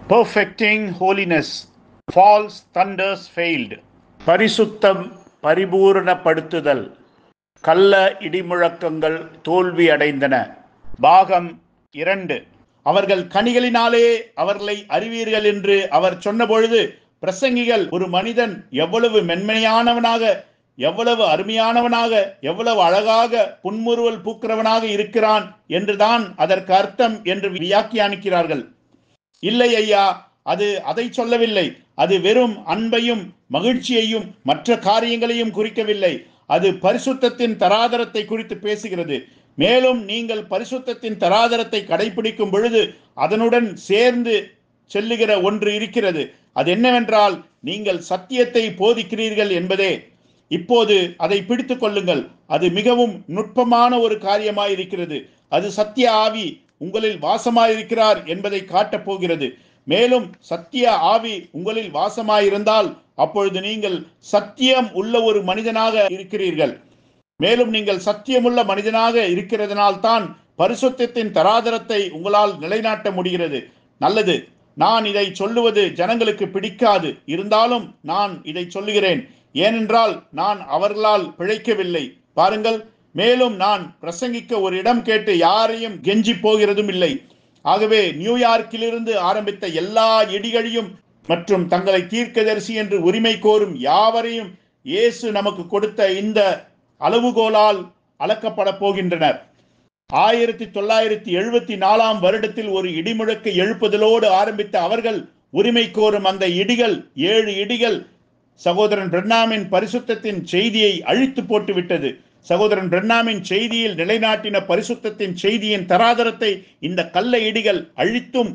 perfecting holiness, false thunders failed. பரிசுத்தம் பரிபூரணப்படுத்துதல் கள்ள இடிமுழக்கங்கள் தோல்வி அடைந்தன பாகம் இரண்டு அவர்கள் கனிகளினாலே அவர்களை அறிவீர்கள் என்று அவர் சொன்னபொழுது பிரசங்கிகள் ஒரு மனிதன் எவ்வளவு மென்மையானவனாக எவ்வளவு அருமையானவனாக எவ்வளவு அழகாக புன்முறுவல் பூக்கிறவனாக இருக்கிறான் என்றுதான் அதற்கு அர்த்தம் என்று வியாக்கியானிக்கிறார்கள் இல்லை ஐயா அது அதை சொல்லவில்லை அது வெறும் அன்பையும் மகிழ்ச்சியையும் மற்ற காரியங்களையும் குறிக்கவில்லை அது பரிசுத்தத்தின் தராதரத்தை குறித்து பேசுகிறது மேலும் நீங்கள் பரிசுத்தத்தின் தராதரத்தை கடைபிடிக்கும் பொழுது அதனுடன் சேர்ந்து செல்லுகிற ஒன்று இருக்கிறது அது என்னவென்றால் நீங்கள் சத்தியத்தை போதிக்கிறீர்கள் என்பதே இப்போது அதை பிடித்துக் கொள்ளுங்கள் அது மிகவும் நுட்பமான ஒரு காரியமாயிருக்கிறது அது சத்திய ஆவி உங்களில் வாசமாயிருக்கிறார் என்பதை காட்டப் போகிறது மேலும் சத்திய ஆவி உங்களில் வாசமாயிருந்தால் அப்பொழுது நீங்கள் சத்தியம் உள்ள ஒரு மனிதனாக இருக்கிறீர்கள் மேலும் நீங்கள் சத்தியமுள்ள மனிதனாக இருக்கிறதுனால் தான் பரிசுத்தத்தின் தராதரத்தை உங்களால் நிலைநாட்ட முடிகிறது நல்லது நான் இதை சொல்லுவது ஜனங்களுக்கு பிடிக்காது இருந்தாலும் நான் இதை சொல்லுகிறேன் ஏனென்றால் நான் அவர்களால் பிழைக்கவில்லை பாருங்கள் மேலும் நான் பிரசங்கிக்க ஒரு இடம் கேட்டு யாரையும் கெஞ்சி போகிறதும் இல்லை ஆகவே நியூயார்க்கிலிருந்து ஆரம்பித்த எல்லா இடிகளையும் மற்றும் தங்களை தீர்க்கதரிசி என்று உரிமை கோரும் யாவரையும் இயேசு நமக்கு கொடுத்த இந்த அளவுகோலால் அளக்கப்பட போகின்றனர் ஆயிரத்தி தொள்ளாயிரத்தி எழுபத்தி நாலாம் வருடத்தில் ஒரு இடிமுழக்கை எழுப்புதலோடு ஆரம்பித்த அவர்கள் உரிமை கோரும் அந்த இடிகள் ஏழு இடிகள் சகோதரன் பிரண்ணாமின் பரிசுத்தத்தின் செய்தியை அழித்து போட்டு விட்டது சகோதரன் பிரண்ணாமின் செய்தியில் நிலைநாட்டின பரிசுத்தத்தின் செய்தியின் தராதரத்தை இந்த கள்ள இடிகள் அழித்தும்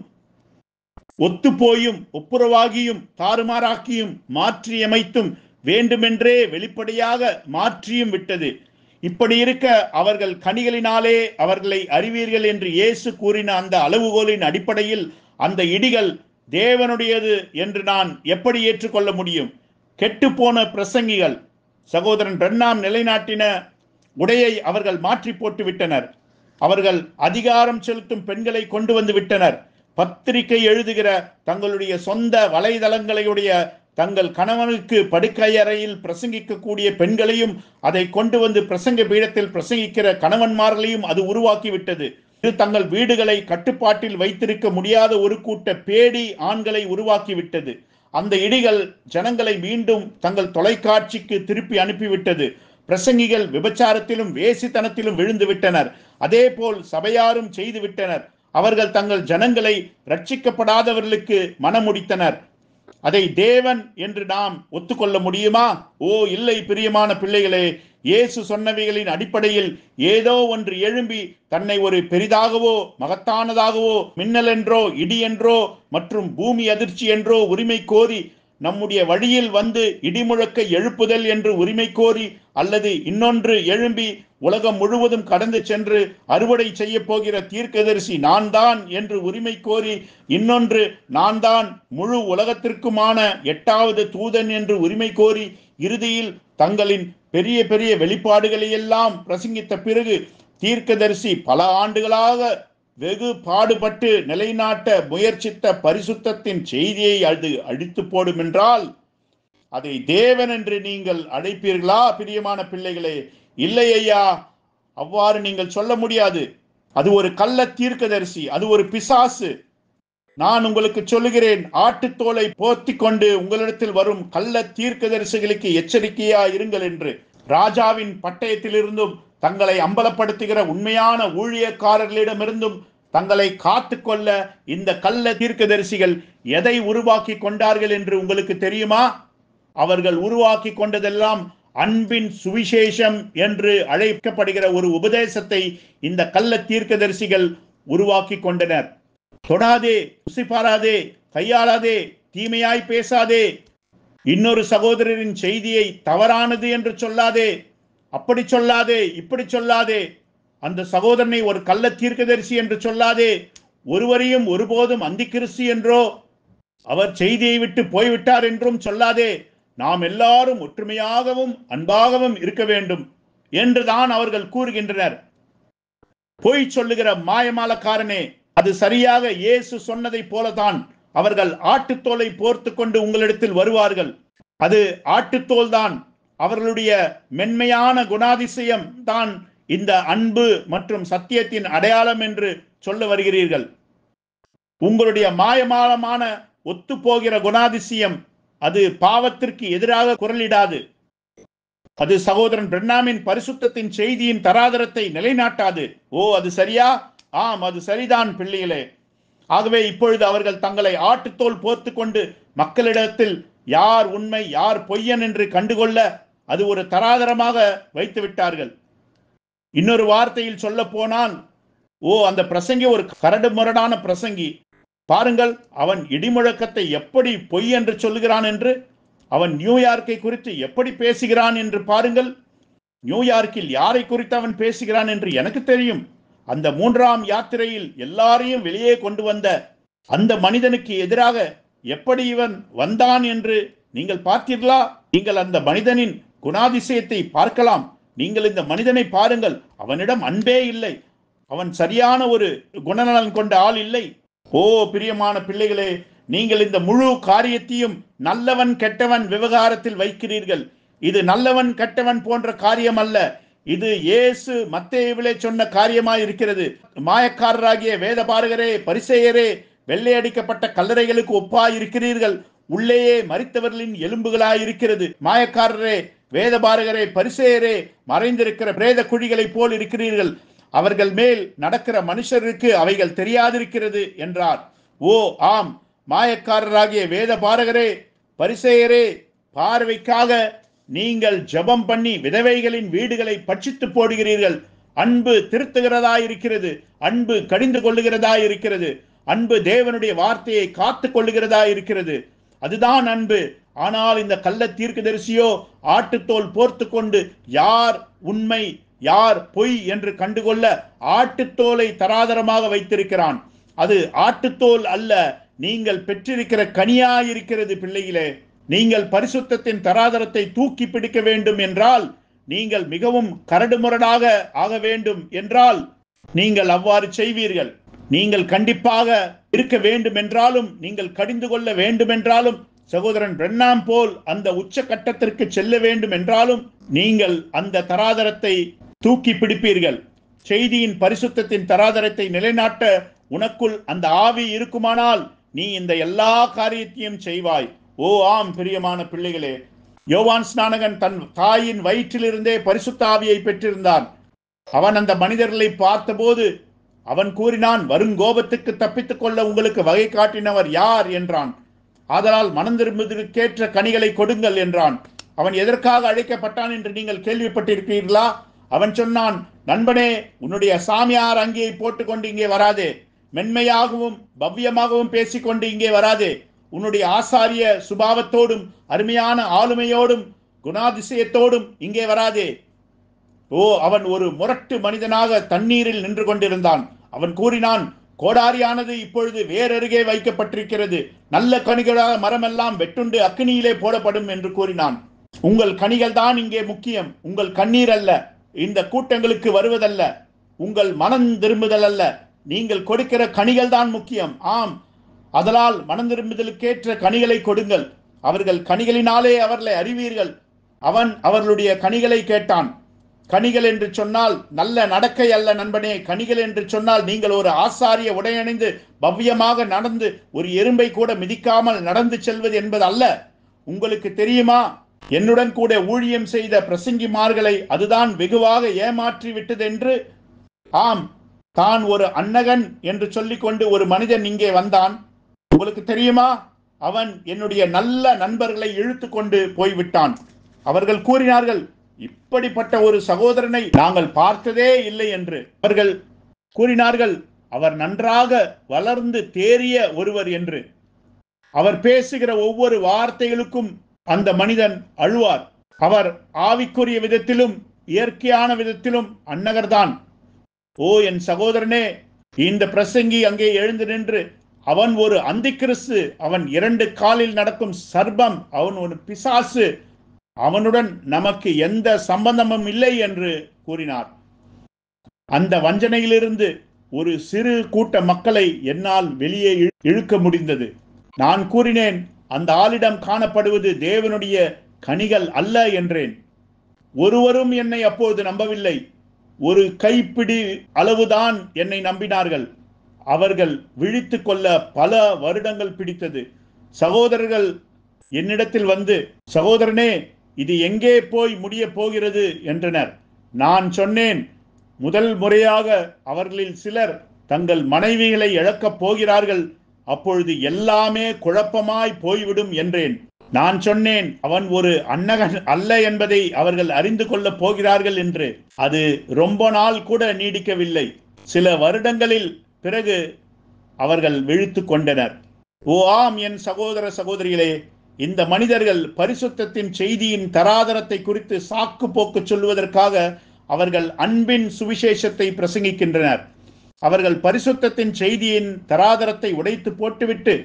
ஒத்துப்போயும் ஒப்புரவாகியும் தாறுமாறாக்கியும் மாற்றியமைத்தும் வேண்டுமென்றே வெளிப்படையாக மாற்றியும் விட்டது இப்படி இருக்க அவர்கள் கனிகளினாலே அவர்களை அறிவீர்கள் என்று இயேசு கூறின அந்த அளவுகோலின் அடிப்படையில் அந்த இடிகள் தேவனுடையது என்று நான் எப்படி ஏற்றுக்கொள்ள முடியும் கெட்டுப்போன பிரசங்கிகள் சகோதரன் பிரண்ணாம் நிலைநாட்டின உடையை அவர்கள் மாற்றி போட்டு விட்டனர் அவர்கள் அதிகாரம் செலுத்தும் பெண்களை கொண்டு வந்து விட்டனர் பத்திரிகை எழுதுகிற தங்களுடைய சொந்த வலைதளங்களையுடைய தங்கள் கணவனுக்கு படுக்கையறையில் பிரசங்கிக்கக்கூடிய பெண்களையும் அதை கொண்டு வந்து பிரசங்க பீடத்தில் பிரசங்கிக்கிற கணவன்மார்களையும் அது உருவாக்கிவிட்டது இது தங்கள் வீடுகளை கட்டுப்பாட்டில் வைத்திருக்க முடியாத ஒரு கூட்ட பேடி ஆண்களை உருவாக்கிவிட்டது அந்த இடிகள் ஜனங்களை மீண்டும் தங்கள் தொலைக்காட்சிக்கு திருப்பி அனுப்பிவிட்டது பிரசங்கிகள் விபச்சாரத்திலும் வேசித்தனத்திலும் விழுந்து விட்டனர் அதே போல் சபையாரும் செய்து விட்டனர் அவர்கள் தங்கள் ஜனங்களை ரட்சிக்கப்படாதவர்களுக்கு மனமுடித்தனர் அதை தேவன் என்று நாம் ஒத்துக்கொள்ள முடியுமா ஓ இல்லை பிரியமான பிள்ளைகளே இயேசு சொன்னவைகளின் அடிப்படையில் ஏதோ ஒன்று எழும்பி தன்னை ஒரு பெரிதாகவோ மகத்தானதாகவோ மின்னல் என்றோ இடி என்றோ மற்றும் பூமி அதிர்ச்சி என்றோ உரிமை கோரி நம்முடைய வழியில் வந்து இடிமுழக்க எழுப்புதல் என்று உரிமை கோரி அல்லது இன்னொன்று எழும்பி உலகம் முழுவதும் கடந்து சென்று அறுவடை செய்ய போகிற தீர்க்கதரிசி நான் தான் என்று உரிமை கோரி இன்னொன்று நான் தான் முழு உலகத்திற்குமான எட்டாவது தூதன் என்று உரிமை கோரி இறுதியில் தங்களின் பெரிய பெரிய வெளிப்பாடுகளை எல்லாம் பிரசங்கித்த பிறகு தீர்க்கதரிசி பல ஆண்டுகளாக வெகு பாடுபட்டு நிலைநாட்ட முயற்சித்த பரிசுத்தத்தின் செய்தியை அது அழித்து போடும் என்றால் அதை தேவன் என்று நீங்கள் அழைப்பீர்களா பிரியமான பிள்ளைகளே இல்லை ஐயா அவ்வாறு நீங்கள் சொல்ல முடியாது அது ஒரு கள்ள தீர்க்கதரிசி அது ஒரு பிசாசு நான் உங்களுக்கு சொல்லுகிறேன் ஆட்டுத்தோலை போத்தி கொண்டு உங்களிடத்தில் வரும் கள்ள தீர்க்கதரிசிகளுக்கு எச்சரிக்கையா இருங்கள் என்று ராஜாவின் பட்டயத்திலிருந்தும் தங்களை அம்பலப்படுத்துகிற உண்மையான ஊழியக்காரர்களிடமிருந்தும் தங்களை காத்து கொள்ள இந்த கள்ள தீர்க்கதரிசிகள் எதை உருவாக்கி கொண்டார்கள் என்று உங்களுக்கு தெரியுமா அவர்கள் உருவாக்கி கொண்டதெல்லாம் அன்பின் சுவிசேஷம் என்று அழைக்கப்படுகிற ஒரு உபதேசத்தை இந்த கள்ள தீர்க்கதரிசிகள் உருவாக்கி கொண்டனர் தொடாதே ருசி பாராதே கையாளாதே தீமையாய் பேசாதே இன்னொரு சகோதரரின் செய்தியை தவறானது என்று சொல்லாதே அப்படி சொல்லாதே இப்படி சொல்லாதே அந்த சகோதரனை ஒரு கள்ள தீர்க்கதரிசி என்று சொல்லாதே ஒருவரையும் ஒருபோதும் அந்தி கிறிஸ்து என்றோ அவர் செய்தியை விட்டு போய்விட்டார் என்றும் சொல்லாதே நாம் எல்லாரும் ஒற்றுமையாகவும் அன்பாகவும் இருக்க வேண்டும் என்றுதான் அவர்கள் கூறுகின்றனர் பொய் சொல்லுகிற மாயமாலக்காரனே அது சரியாக இயேசு சொன்னதை போலதான் அவர்கள் ஆட்டுத்தோலை போர்த்து கொண்டு உங்களிடத்தில் வருவார்கள் அது ஆட்டுத்தோல் தான் அவர்களுடைய மென்மையான குணாதிசயம் தான் இந்த அன்பு மற்றும் சத்தியத்தின் அடையாளம் என்று சொல்ல வருகிறீர்கள் உங்களுடைய மாயமாலமான ஒத்துப்போகிற குணாதிசயம் அது பாவத்திற்கு எதிராக குரலிடாது அது சகோதரன் பிரண்ணாமின் பரிசுத்தத்தின் செய்தியின் தராதரத்தை நிலைநாட்டாது ஓ அது சரியா ஆம் அது சரிதான் பிள்ளைகளே ஆகவே இப்பொழுது அவர்கள் தங்களை ஆட்டுத்தோல் போர்த்து கொண்டு மக்களிடத்தில் யார் உண்மை யார் பொய்யன் என்று கண்டுகொள்ள அது ஒரு தராதரமாக வைத்து விட்டார்கள் இன்னொரு வார்த்தையில் சொல்ல போனால் ஓ அந்த பிரசங்கி ஒரு கரடு முரடான பிரசங்கி பாருங்கள் அவன் இடிமுழக்கத்தை எப்படி பொய் என்று சொல்லுகிறான் என்று அவன் நியூயார்க்கை குறித்து எப்படி பேசுகிறான் என்று பாருங்கள் நியூயார்க்கில் யாரை குறித்து அவன் பேசுகிறான் என்று எனக்கு தெரியும் அந்த மூன்றாம் யாத்திரையில் எல்லாரையும் வெளியே கொண்டு வந்த அந்த மனிதனுக்கு எதிராக எப்படி இவன் வந்தான் என்று நீங்கள் பார்த்தீர்களா நீங்கள் அந்த மனிதனின் குணாதிசயத்தை பார்க்கலாம் நீங்கள் இந்த மனிதனை பாருங்கள் அவனிடம் அன்பே இல்லை அவன் சரியான ஒரு குணநலன் கொண்ட ஆள் இல்லை ஓ பிரியமான பிள்ளைகளே நீங்கள் இந்த முழு காரியத்தையும் நல்லவன் கெட்டவன் விவகாரத்தில் வைக்கிறீர்கள் இது நல்லவன் கெட்டவன் போன்ற காரியம் அல்ல இது இயேசு மத்தேயுவிலே சொன்ன காரியமாய் இருக்கிறது மாயக்காரராகிய வேத பாரகரே பரிசேயரே வெள்ளையடிக்கப்பட்ட கல்லறைகளுக்கு ஒப்பாய் இருக்கிறீர்கள் உள்ளேயே மறித்தவர்களின் எலும்புகளாய் இருக்கிறது மாயக்காரரே வேத பாரகரே பரிசேயரே மறைந்திருக்கிற பிரேத குழிகளைப் போல் இருக்கிறீர்கள் அவர்கள் மேல் நடக்கிற மனுஷருக்கு அவைகள் தெரியாதிருக்கிறது என்றார் ஓ ஆம் மாயக்காரராகிய வேத பாரகரே பரிசேயரே பார்வைக்காக நீங்கள் ஜெபம் பண்ணி விதவைகளின் வீடுகளை பட்சித்து போடுகிறீர்கள் அன்பு திருத்துகிறதா இருக்கிறது அன்பு கடிந்து கொள்ளுகிறதா இருக்கிறது அன்பு தேவனுடைய வார்த்தையை காத்து கொள்ளுகிறதா இருக்கிறது அதுதான் அன்பு ஆனால் இந்த கள்ள தீர்க்கதரிசியோ ஆட்டுத்தோல் போர்த்து கொண்டு யார் உண்மை யார் பொய் என்று கண்டுகொள்ள ஆட்டுத்தோலை தராதரமாக வைத்திருக்கிறான் அது ஆட்டுத்தோல் அல்ல நீங்கள் பெற்றிருக்கிற கனியாயிருக்கிறது பிள்ளைகளே நீங்கள் பரிசுத்தத்தின் தராதரத்தை தூக்கி பிடிக்க வேண்டும் என்றால் நீங்கள் மிகவும் கரடுமுரடாக ஆக வேண்டும் என்றால் நீங்கள் அவ்வாறு செய்வீர்கள் நீங்கள் கண்டிப்பாக இருக்க வேண்டும் என்றாலும் நீங்கள் கடிந்து கொள்ள வேண்டும் என்றாலும் சகோதரன் பிரண்ணாம் போல் அந்த உச்ச கட்டத்திற்கு செல்ல வேண்டும் என்றாலும் நீங்கள் அந்த தராதரத்தை தூக்கி பிடிப்பீர்கள் செய்தியின் பரிசுத்தத்தின் தராதரத்தை நிலைநாட்ட உனக்குள் அந்த ஆவி இருக்குமானால் நீ இந்த எல்லா காரியத்தையும் செய்வாய் ஓ ஆம் பிரியமான பிள்ளைகளே யோவான் ஸ்நானகன் தன் தாயின் வயிற்றிலிருந்தே பரிசுத்த ஆவியை பெற்றிருந்தான் அவன் அந்த மனிதர்களை பார்த்தபோது அவன் கூறினான் வரும் கோபத்துக்கு தப்பித்துக் கொள்ள உங்களுக்கு வகை காட்டினவர் யார் என்றான் ஆதலால் மனம் திரும்புவதற்கேற்ற கனிகளை கொடுங்கள் என்றான் அவன் எதற்காக அழைக்கப்பட்டான் என்று நீங்கள் கேள்விப்பட்டிருக்கிறீர்களா அவன் சொன்னான் நண்பனே உன்னுடைய சாமியார் அங்கேயை போட்டுக்கொண்டு இங்கே வராதே மென்மையாகவும் பவ்யமாகவும் பேசிக்கொண்டு இங்கே வராதே உன்னுடைய ஆசாரிய சுபாவத்தோடும் அருமையான ஆளுமையோடும் குணாதிசயத்தோடும் இங்கே வராதே ஓ அவன் ஒரு முரட்டு மனிதனாக தண்ணீரில் நின்று கொண்டிருந்தான் அவன் கூறினான் கோடாரியானது இப்பொழுது வேறருகே வைக்கப்பட்டிருக்கிறது நல்ல கனிகளாக மரமெல்லாம் வெட்டுண்டு அக்கினியிலே போடப்படும் என்று கூறினான் உங்கள் கனிகள் தான் இங்கே முக்கியம் உங்கள் கண்ணீர் அல்ல இந்த கூட்டங்களுக்கு வருவதல்ல உங்கள் மனம் திரும்புதல் அல்ல நீங்கள் கொடுக்கிற கனிகள் தான் முக்கியம் ஆம் அதனால் மனம் திரும்புதலுக்கேற்ற கனிகளை கொடுங்கள் அவர்கள் கனிகளினாலே அவர்களை அறிவீர்கள் அவன் அவர்களுடைய கனிகளை கேட்டான் கனிகள் என்று சொன்னால் நல்ல நடக்கை அல்ல நண்பனே கனிகள் என்று சொன்னால் நீங்கள் ஒரு ஆசாரிய உடையணிந்து பவ்யமாக நடந்து ஒரு எறும்பை கூட மிதிக்காமல் நடந்து செல்வது என்பது அல்ல உங்களுக்கு தெரியுமா என்னுடன் கூட ஊழியம் செய்த பிரசங்கிமார்களை அதுதான் வெகுவாக ஏமாற்றி விட்டது என்று ஆம் தான் ஒரு அன்னகன் என்று சொல்லிக்கொண்டு ஒரு மனிதன் இங்கே வந்தான் உங்களுக்கு தெரியுமா அவன் என்னுடைய நல்ல நண்பர்களை இழுத்து கொண்டு போய்விட்டான் அவர்கள் கூறினார்கள் இப்படிப்பட்ட ஒரு சகோதரனை நாங்கள் பார்த்ததே இல்லை என்று அவர்கள் கூறினார்கள் அவர் நன்றாக வளர்ந்து தேறிய ஒருவர் என்று அவர் பேசுகிற ஒவ்வொரு வார்த்தைகளுக்கும் அந்த மனிதன் அழுவார் அவர் ஆவிக்குரிய விதத்திலும் இயற்கையான விதத்திலும் அன்னகர்தான் ஓ என் சகோதரனே இந்த பிரசங்கி அங்கே எழுந்து நின்று அவன் ஒரு அந்திக்கிறிஸ்து அவன் இரண்டு காலில் நடக்கும் சர்பம் அவன் ஒரு பிசாசு அவனுடன் நமக்கு எந்த சம்பந்தமும் இல்லை என்று கூறினார் அந்த வஞ்சனையிலிருந்து ஒரு சிறு கூட்ட மக்களை என்னால் வெளியே இழு- இழுக்க முடிந்தது நான் கூறினேன் அந்த ஆளிடம் காணப்படுவது தேவனுடைய கனிகள் அல்ல என்றேன் ஒருவரும் என்னை அப்போது நம்பவில்லை ஒரு கைப்பிடி அளவுதான் என்னை நம்பினார்கள் அவர்கள் விழித்து கொள்ள பல வருடங்கள் பிடித்தது சகோதரர்கள் என்னிடத்தில் வந்து சகோதரனே இது எங்கே போய் முடிய போகிறது என்றனர் நான் சொன்னேன் முதல் முறையாக அவர்களில் சிலர் தங்கள் மனைவிகளை இழக்கப் போகிறார்கள் அப்பொழுது எல்லாமே குழப்பமாய் போய்விடும் என்றேன் நான் சொன்னேன் அவன் ஒரு அன்னகன் அல்ல என்பதை அவர்கள் அறிந்து கொள்ளப் போகிறார்கள் என்று அது ரொம்ப நாள் கூட நீடிக்கவில்லை சில வருடங்களில் பிறகு அவர்கள் விழித்து கொண்டனர் ஓ ஆம் என் சகோதர சகோதரிகளே இந்த மனிதர்கள் பரிசுத்தத்தின் செய்தியின் தராதரத்தை குறித்து சாக்கு போக்கு சொல்வதற்காக அவர்கள் அன்பின் சுவிசேஷத்தை பிரசங்கிக்கின்றனர் அவர்கள் பரிசுத்தத்தின் செய்தியின் தராதரத்தை உடைத்து போட்டுவிட்டு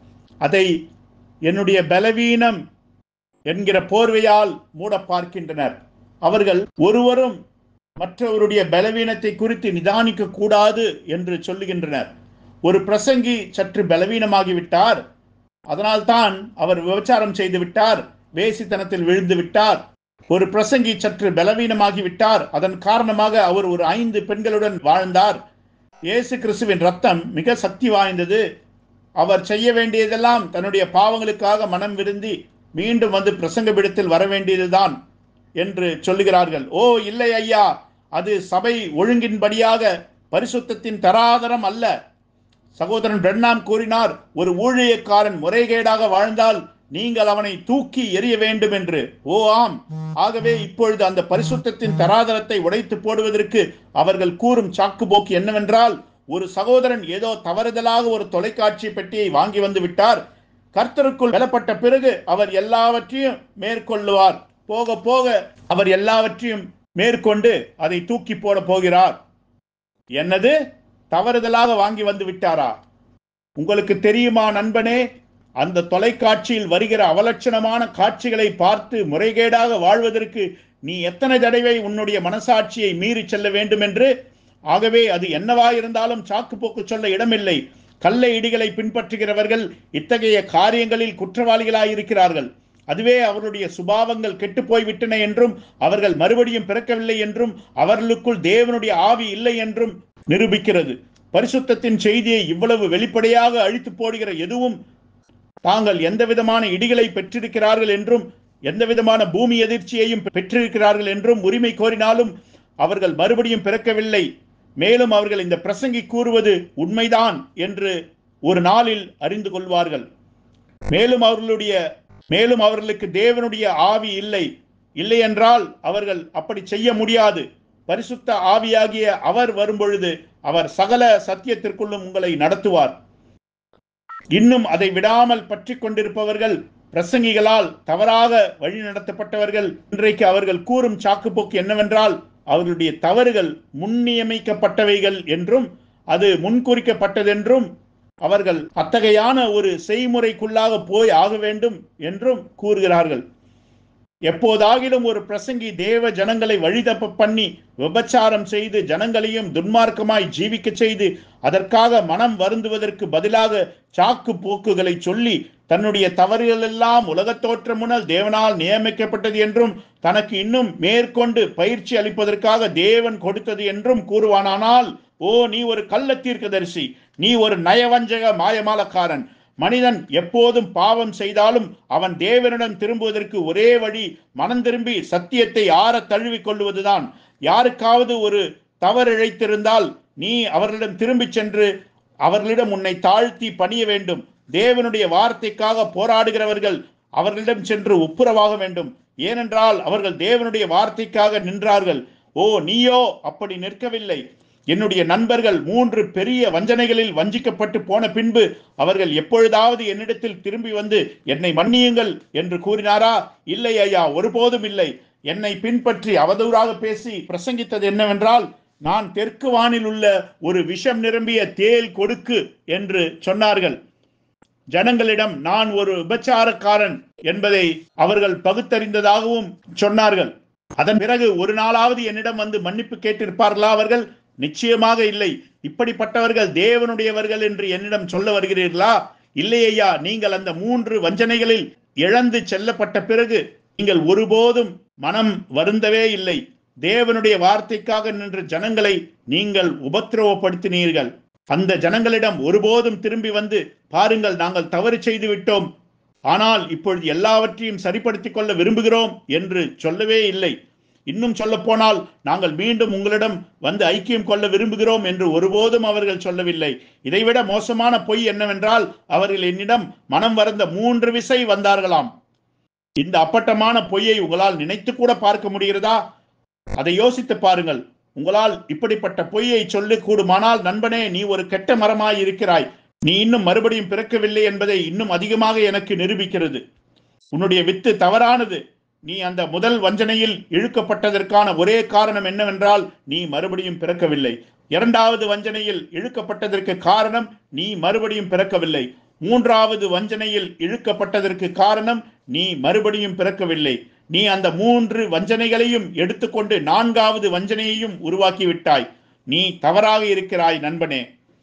அதை என்னுடைய பலவீனம் என்கிற போர்வையால் மூட பார்க்கின்றனர் அவர்கள் ஒருவரும் மற்றவருடைய பலவீனத்தை குறித்து நிதானிக்க கூடாது என்று சொல்லுகின்றனர் ஒரு பிரசங்கி சற்று பலவீனமாகிவிட்டார் அதனால்தான் அவர் விபச்சாரம் செய்து விட்டார் வேசித்தனத்தில் விழுந்து விட்டார் ஒரு பிரசங்கி சற்று பலவீனமாகி விட்டார் அதன் காரணமாக அவர் ஒரு ஐந்து பெண்களுடன் வாழ்ந்தார் இயேசு கிறிஸ்துவின் ரத்தம் மிக சக்தி வாய்ந்தது அவர் செய்ய வேண்டியதெல்லாம் தன்னுடைய பாவங்களுக்காக மனம் விருந்தி மீண்டும் வந்து பிரசங்க பீடத்தில் வர வேண்டியதுதான் என்று சொல்லுகிறார்கள் ஓ இல்லை ஐயா அது சபை ஒழுங்கின்படியாக பரிசுத்தத்தின் தராதரம் அல்ல சகோதரன் பிரண்ணாம் கூறினார் ஒரு ஊழியக்காரன் முறைகேடாக வாழ்ந்தால் நீங்கள் அவனை தூக்கி எறிய வேண்டும் என்று ஓ ஆம் ஆகவே இப்பொழுது அந்த பரிசுத்தத்தின் தராதரத்தை உடைத்து போடுவதற்கு அவர்கள் கூறும் சாக்குபோக்கு என்னவென்றால் ஒரு சகோதரன் ஏதோ தவறுதலாக ஒரு தொலைக்காட்சி பெட்டியை வாங்கி வந்து விட்டார் கர்த்தருக்குள் பலப்பட்ட பிறகு அவர் எல்லாவற்றையும் மேற்கொள்ளுவார் போக போக அவர் எல்லாவற்றையும் மேற்கொண்டு அதை தூக்கி போட போகிறார் என்னது தவறுதலாக வாங்கி வந்து விட்டாரா உங்களுக்கு தெரியுமா நண்பனே அந்த தொலைக்காட்சியில் வருகிற அவலட்சணமான காட்சிகளை பார்த்து முறைகேடாக வாழ்வதற்கு நீ எத்தனை தடவை உன்னுடைய மனசாட்சியை மீறி செல்ல வேண்டும் என்று ஆகவே அது என்னவா இருந்தாலும் சாக்குப்போக்கு சொல்ல இடமில்லை கள்ள இடிகளை பின்பற்றுகிறவர்கள் இத்தகைய காரியங்களில் குற்றவாளிகளாயிருக்கிறார்கள் அதுவே அவருடைய சுபாவங்கள் கெட்டு போய்விட்டன என்றும் அவர்கள் மறுபடியும் பிறக்கவில்லை என்றும் அவர்களுக்குள் தேவனுடைய ஆவி இல்லை என்றும் நிரூபிக்கிறது பரிசுத்தத்தின் செய்தியை இவ்வளவு வெளிப்படையாக அழித்து போடுகிற எதுவும் தாங்கள் எந்த விதமான இடிகளை பெற்றிருக்கிறார்கள் என்றும் எந்த விதமான பூமி எதிர்ச்சியையும் பெற்றிருக்கிறார்கள் என்றும் உரிமை கோரினாலும் அவர்கள் மறுபடியும் பிறக்கவில்லை மேலும் அவர்கள் இந்த பிரசங்கி கூறுவது உண்மைதான் என்று ஒரு நாளில் அறிந்து கொள்வார்கள் மேலும் அவர்களுடைய மேலும் அவர்களுக்கு தேவனுடைய ஆவி இல்லை இல்லை என்றால் அவர்கள் அப்படி செய்ய முடியாது பரிசுத்த ஆவியாகிய அவர் வரும்பொழுது அவர் சகல சத்தியத்திற்குள்ளும் உங்களை நடத்துவார் இன்னும் அதை விடாமல் பற்றி கொண்டிருப்பவர்கள் பிரசங்கிகளால் தவறாக வழி நடத்தப்பட்டவர்கள் இன்றைக்கு அவர்கள் கூறும் சாக்குப்போக்கு என்னவென்றால் அவர்களுடைய தவறுகள் முன்னியமிக்கப்பட்டவைகள் என்றும் அது முன்குறிக்கப்பட்டதென்றும் அவர்கள் அத்தகையான ஒரு செய்முறைக்குள்ளாக போய் ஆக வேண்டும் என்றும் கூறுகிறார்கள் எப்போதாகிலும் ஒரு பிரசங்கி தேவ ஜனங்களை வழிதப்ப பண்ணி விபச்சாரம் செய்து ஜனங்களையும் துன்மார்க்கமாய் ஜீவிக்க செய்து அதற்காக மனம் வருந்துவதற்கு பதிலாக சாக்கு போக்குகளை சொல்லி தன்னுடைய தவறுகள் எல்லாம் உலகத் தோற்றம் முன்னால் தேவனால் நியமிக்கப்பட்டது என்றும் தனக்கு இன்னும் மேற்கொண்டு பயிற்சி அளிப்பதற்காக தேவன் கொடுத்தது என்றும் கூறுவானானால் ஓ நீ ஒரு கள்ள தீர்க்கதரிசி நீ ஒரு நயவஞ்சக மாயமாலக்காரன் மனிதன் எப்போதும் பாவம் செய்தாலும் அவன் தேவனிடம் திரும்புவதற்கு ஒரே வழி மனம் திரும்பி சத்தியத்தை ஆற தழுவிக் கொள்வதுதான் யாருக்காவது ஒரு தவறு இழைத்திருந்தால் நீ அவர்களிடம் திரும்பிச் சென்று அவர்களிடம் உன்னை தாழ்த்தி பணிய வேண்டும் தேவனுடைய வார்த்தைக்காக போராடுகிறவர்கள் அவர்களிடம் சென்று ஒப்புரவாக வேண்டும் ஏனென்றால் அவர்கள் தேவனுடைய வார்த்தைக்காக நின்றார்கள் ஓ நீயோ அப்படி நிற்கவில்லை என்னுடைய நண்பர்கள் மூன்று பெரிய வஞ்சனைகளில் வஞ்சிக்கப்பட்டு போன பின்பு அவர்கள் எப்பொழுதாவது என்னிடத்தில் திரும்பி வந்து என்னை மன்னியுங்கள் என்று கூறினாரா இல்லை ஐயா ஒருபோதும் இல்லை என்னை பின்பற்றி அவதூறாக பேசி பிரசங்கித்தது என்னவென்றால் நான் தெற்கு வானில் உள்ள ஒரு விஷம் நிரம்பிய தேல் கொடுக்கு என்று சொன்னார்கள் ஜனங்களிடம் நான் ஒரு விபச்சாரக்காரன் என்பதை அவர்கள் பகுத்தறிந்ததாகவும் சொன்னார்கள் அதன் பிறகு ஒரு நாளாவது என்னிடம் வந்து மன்னிப்பு கேட்டிருப்பார்களா அவர்கள் நிச்சயமாக இல்லை இப்படிப்பட்டவர்கள் தேவனுடையவர்கள் என்று என்னிடம் சொல்ல வருகிறீர்களா இல்லையா நீங்கள் அந்த மூன்று வஞ்சனைகளில் இழந்து செல்லப்பட்ட பிறகு நீங்கள் ஒருபோதும் மனம் வருந்தவே இல்லை தேவனுடைய வார்த்தைக்காக நின்ற ஜனங்களை நீங்கள் உபத்திரவப்படுத்தினீர்கள் அந்த ஜனங்களிடம் ஒருபோதும் திரும்பி வந்து பாருங்கள் நாங்கள் தவறு செய்து விட்டோம் ஆனால் இப்பொழுது எல்லாவற்றையும் சரிப்படுத்திக் கொள்ள விரும்புகிறோம் என்று சொல்லவே இல்லை இன்னும் சொல்ல போனால் நாங்கள் மீண்டும் உங்களிடம் வந்து ஐக்கியம் கொள்ள விரும்புகிறோம் என்று ஒருபோதும் அவர்கள் சொல்லவில்லை இதைவிட மோசமான பொய் என்னவென்றால் அவர்கள் என்னிடம் மனம் வரந்த மூன்று விசை வந்தார்களாம் இந்த அப்பட்டமான பொய்யை உங்களால் நினைத்து கூட பார்க்க முடிகிறதா அதை யோசித்து பாருங்கள் உங்களால் இப்படிப்பட்ட பொய்யை சொல்ல கூடுமானால் நண்பனே நீ ஒரு கெட்ட மரமாய் இருக்கிறாய் நீ இன்னும் மறுபடியும் பிறக்கவில்லை என்பதை இன்னும் அதிகமாக எனக்கு நிரூபிக்கிறது உன்னுடைய வித்து தவறானது நீ அந்த முதல் வஞ்சனையில் இழுக்கப்பட்டதற்கான ஒரே காரணம் என்னவென்றால் நீ மறுபடியும் பிறக்கவில்லை இரண்டாவது வஞ்சனையில் இழுக்கப்பட்டதற்கு காரணம் நீ மறுபடியும் பிறக்கவில்லை மூன்றாவது வஞ்சனையில் இழுக்கப்பட்டதற்கு காரணம் நீ மறுபடியும் பிறக்கவில்லை நீ அந்த மூன்று வஞ்சனைகளையும் எடுத்துக்கொண்டு நான்காவது வஞ்சனையையும் உருவாக்கி விட்டாய் நீ தவறாக இருக்கிறாய் நண்பனே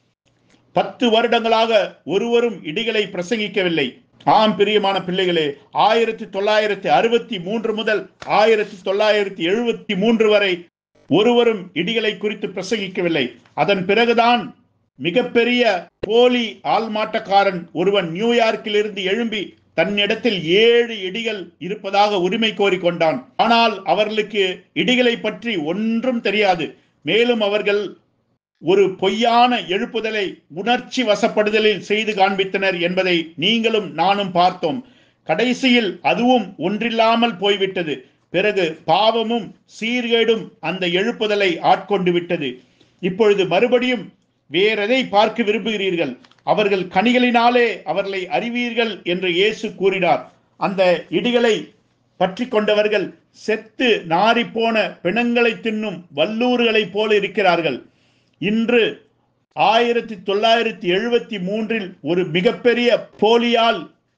பத்து வருடங்களாக ஒருவரும் இடிகளை பிரசங்கிக்கவில்லை ஆம் பிரியமான பிள்ளைகளே ஆயிரத்தி தொள்ளாயிரத்தி அறுபத்தி மூன்று முதல் ஆயிரத்தி தொள்ளாயிரத்தி எழுபத்தி மூன்று வரை ஒருவரும் இடிகளை குறித்து பிரசங்கிக்கவில்லை அதன் பிறகுதான் மிகப்பெரிய போலி ஆள்மாட்டக்காரன் ஒருவன் நியூயார்க்கில் இருந்து எழும்பி தன்னிடத்தில் ஏழு இடிகள் இருப்பதாக உரிமை கோரிக்கொண்டான் ஆனால் அவர்களுக்கு இடிகளை பற்றி ஒன்றும் தெரியாது மேலும் அவர்கள் ஒரு பொய்யான எழுப்புதலை உணர்ச்சி வசப்படுதலில் செய்து காண்பித்தனர் என்பதை நீங்களும் நானும் பார்த்தோம் கடைசியில் அதுவும் ஒன்றில்லாமல் போய்விட்டது பிறகு பாவமும் சீர்கேடும் அந்த எழுப்புதலை ஆட்கொண்டு விட்டது இப்பொழுது மறுபடியும் வேறெதை பார்க்க விரும்புகிறீர்கள் அவர்கள் கனிகளினாலே அவர்களை அறிவீர்கள் என்று இயேசு கூறினார் அந்த இடிகளை பற்றி கொண்டவர்கள் செத்து நாறிப்போன பிணங்களை தின்னும் வல்லூர்களைப் போல இருக்கிறார்கள் இன்று ஆயிரத்தி தொள்ளாயிரத்தி எழுபத்தி மூன்றில் ஒரு மிகப்பெரிய போலியால்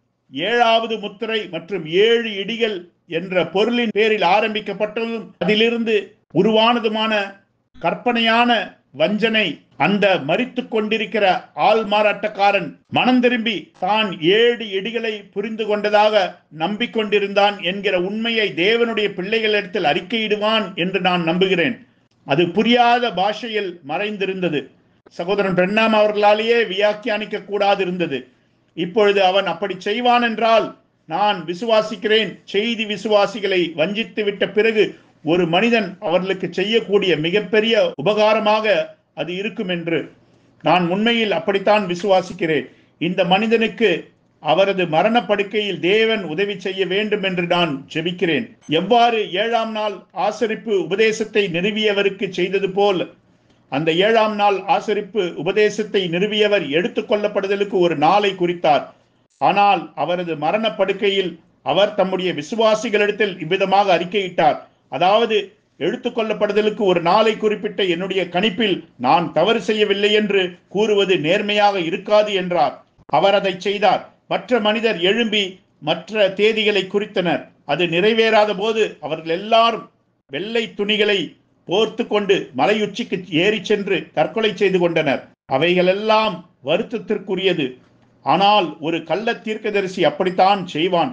ஏழாவது முத்திரை மற்றும் ஏழு இடிகள் என்ற பொருளின் பேரில் ஆரம்பிக்கப்பட்டதும் அதிலிருந்து உருவானதுமான கற்பனையான வஞ்சனை அந்த மறித்து கொண்டிருக்கிற ஆள் மாறாட்டக்காரன் மனம் திரும்பி தான் ஏழு இடிகளை புரிந்து கொண்டதாக நம்பிக்கொண்டிருந்தான் என்கிற உண்மையை தேவனுடைய பிள்ளைகளிடத்தில் அறிக்கையிடுவான் என்று நான் நம்புகிறேன் அது புரியாத பாஷையில் மறைந்திருந்தது சகோதரன் பிரண்ணாம் அவர்களாலேயே வியாக்கியானிக்க கூடாது இருந்தது இப்பொழுது அவன் அப்படி செய்வான் என்றால் நான் விசுவாசிக்கிறேன் செய்தி விசுவாசிகளை வஞ்சித்து விட்ட பிறகு ஒரு மனிதன் அவர்களுக்கு செய்யக்கூடிய மிகப்பெரிய உபகாரமாக அது இருக்கும் என்று நான் உண்மையில் அப்படித்தான் விசுவாசிக்கிறேன் இந்த மனிதனுக்கு அவரது மரண படுக்கையில் தேவன் உதவி செய்ய வேண்டும் என்று நான் ஜெபிக்கிறேன் எவ்வாறு ஏழாம் நாள் ஆசரிப்பு உபதேசத்தை நிறுவியவருக்கு செய்தது போல் அந்த ஏழாம் நாள் ஆசரிப்பு உபதேசத்தை நிறுவியவர் எடுத்துக்கொள்ளப்படுதலுக்கு ஒரு நாளை குறித்தார் ஆனால் அவரது மரண படுக்கையில் அவர் தம்முடைய விசுவாசிகளிடத்தில் இவ்விதமாக அறிக்கையிட்டார் அதாவது எடுத்துக்கொள்ளப்படுதலுக்கு ஒரு நாளை குறிப்பிட்ட என்னுடைய கணிப்பில் நான் தவறு செய்யவில்லை என்று கூறுவது நேர்மையாக இருக்காது என்றார் அவர் அதை செய்தார் மற்ற மனிதர் எழும்பி மற்ற தேதிகளை குறித்தனர் அது நிறைவேறாத போது அவர்கள் எல்லாரும் வெள்ளை துணிகளை போர்த்து கொண்டு மலையுச்சிக்கு ஏறி சென்று தற்கொலை செய்து கொண்டனர் அவைகளெல்லாம் வருத்தத்திற்குரியது ஆனால் ஒரு கள்ள தீர்க்கதரிசி அப்படித்தான் செய்வான்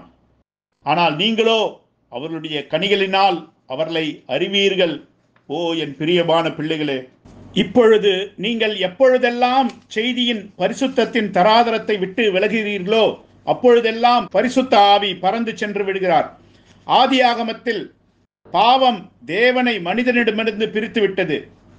ஆனால் நீங்களோ அவர்களுடைய கனிகளினால் அவர்களை அறிவீர்கள் ஓ என் பிரியமான பிள்ளைகளே இப்பொழுது நீங்கள் எப்பொழுதெல்லாம் செய்தியின் பரிசுத்தத்தின் தராதரத்தை விட்டு விலகிறீர்களோ அப்பொழுதெல்லாம் பரிசுத்த ஆவி பறந்து சென்று விடுகிறார் ஆதியாகமத்தில் பாவம் தேவனை மனிதனிடமிருந்து பிரித்து விட்டது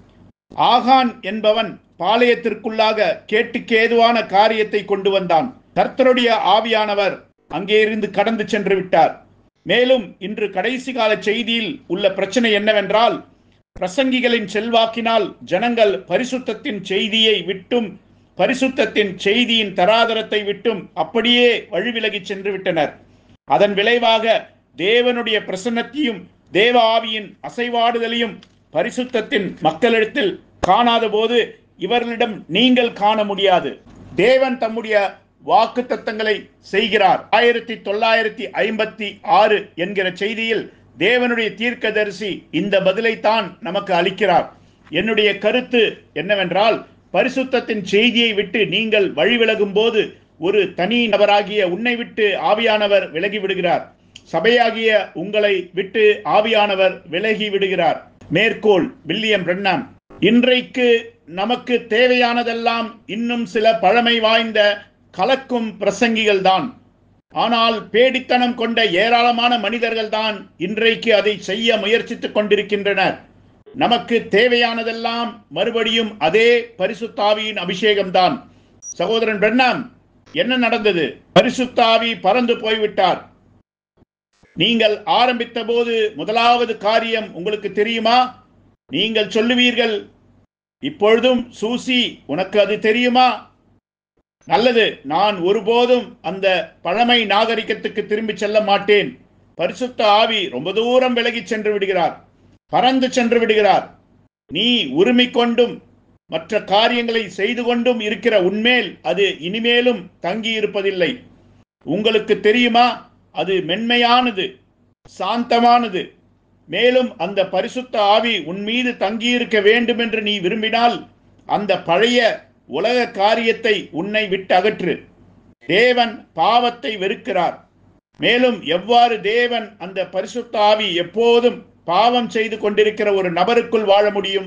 ஆகான் என்பவன் பாளையத்திற்குள்ளாக கேட்டுக்கேதுவான காரியத்தை கொண்டு வந்தான் கர்த்தருடைய ஆவியானவர் அங்கே இருந்து கடந்து சென்று விட்டார் மேலும் இன்று கடைசி கால செய்தியில் உள்ள பிரச்சனை என்னவென்றால் பிரசங்கிகளின் செல்வாக்கினால் ஜனங்கள் பரிசுத்தத்தின் செய்தியை விட்டும் பரிசுத்தத்தின் செய்தியின் தராதரத்தை விட்டும் அப்படியே வழிவிலகி சென்று விட்டனர் அதன் விளைவாக தேவனுடைய பிரசன்னத்தையும் தேவ ஆவியின் அசைவாடுதலையும் பரிசுத்தத்தின் மக்களிடத்தில் காணாத போது இவர்களிடம் நீங்கள் காண முடியாது தேவன் தம்முடைய வாக்கு தத்தங்களை செய்கிறார் ஆயிரத்தி தொள்ளாயிரத்தி ஐம்பத்தி ஆறு என்கிற செய்தியில் தேவனுடைய தீர்க்கதரிசி இந்த பதிலைத்தான் நமக்கு அளிக்கிறார் என்னுடைய கருத்து என்னவென்றால் பரிசுத்தத்தின் செய்தியை விட்டு நீங்கள் வழிவிலகும் போது ஒரு தனி நபராகிய உன்னை விட்டு ஆவியானவர் விலகி விடுகிறார் சபையாகிய உங்களை விட்டு ஆவியானவர் விலகி விடுகிறார் மேற்கோள் வில்லியம் பிரண்ணாம் இன்றைக்கு நமக்கு தேவையானதெல்லாம் இன்னும் சில பழமை வாய்ந்த கலக்கும் பிரசங்கிகள் தான் ஆனால் பேடித்தனம் கொண்ட ஏராளமான மனிதர்கள் தான் இன்றைக்கு அதை செய்ய முயற்சித்துக் கொண்டிருக்கின்றனர் நமக்கு தேவையானதெல்லாம் மறுபடியும் அதே பரிசுத்தாவியின் அபிஷேகம்தான் சகோதரன் பிரண்ணாம் என்ன நடந்தது பரிசுத்தாவி பறந்து போய்விட்டார் நீங்கள் ஆரம்பித்த போது முதலாவது காரியம் உங்களுக்கு தெரியுமா நீங்கள் சொல்லுவீர்கள் இப்பொழுதும் சூசி உனக்கு அது தெரியுமா நல்லது நான் ஒருபோதும் அந்த பழமை நாகரிகத்துக்கு திரும்பி செல்ல மாட்டேன் பரிசுத்த ஆவி ரொம்ப தூரம் விலகி சென்று விடுகிறார் பறந்து சென்று விடுகிறார் நீ உரிமை கொண்டும் மற்ற காரியங்களை செய்து கொண்டும் இருக்கிற உன்மேல் அது இனிமேலும் தங்கி இருப்பதில்லை உங்களுக்கு தெரியுமா அது மென்மையானது சாந்தமானது மேலும் அந்த பரிசுத்த ஆவி உன் மீது தங்கியிருக்க வேண்டும் என்று நீ விரும்பினால் அந்த பழைய உலக காரியத்தை உன்னை விட்டு அகற்று தேவன் பாவத்தை வெறுக்கிறார் மேலும் எவ்வாறு தேவன் அந்த பரிசுத்த ஆவி எப்போதும் பாவம் செய்து கொண்டிருக்கிற ஒரு நபருக்குள் வாழ முடியும்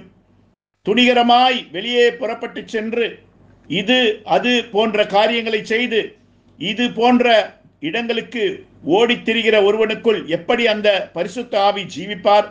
துணிகரமாய் வெளியே புறப்பட்டு சென்று இது அது போன்ற காரியங்களை செய்து இது போன்ற இடங்களுக்கு ஓடித் திரிகிற ஒருவனுக்குள் எப்படி அந்த பரிசுத்த ஆவி ஜீவிப்பார்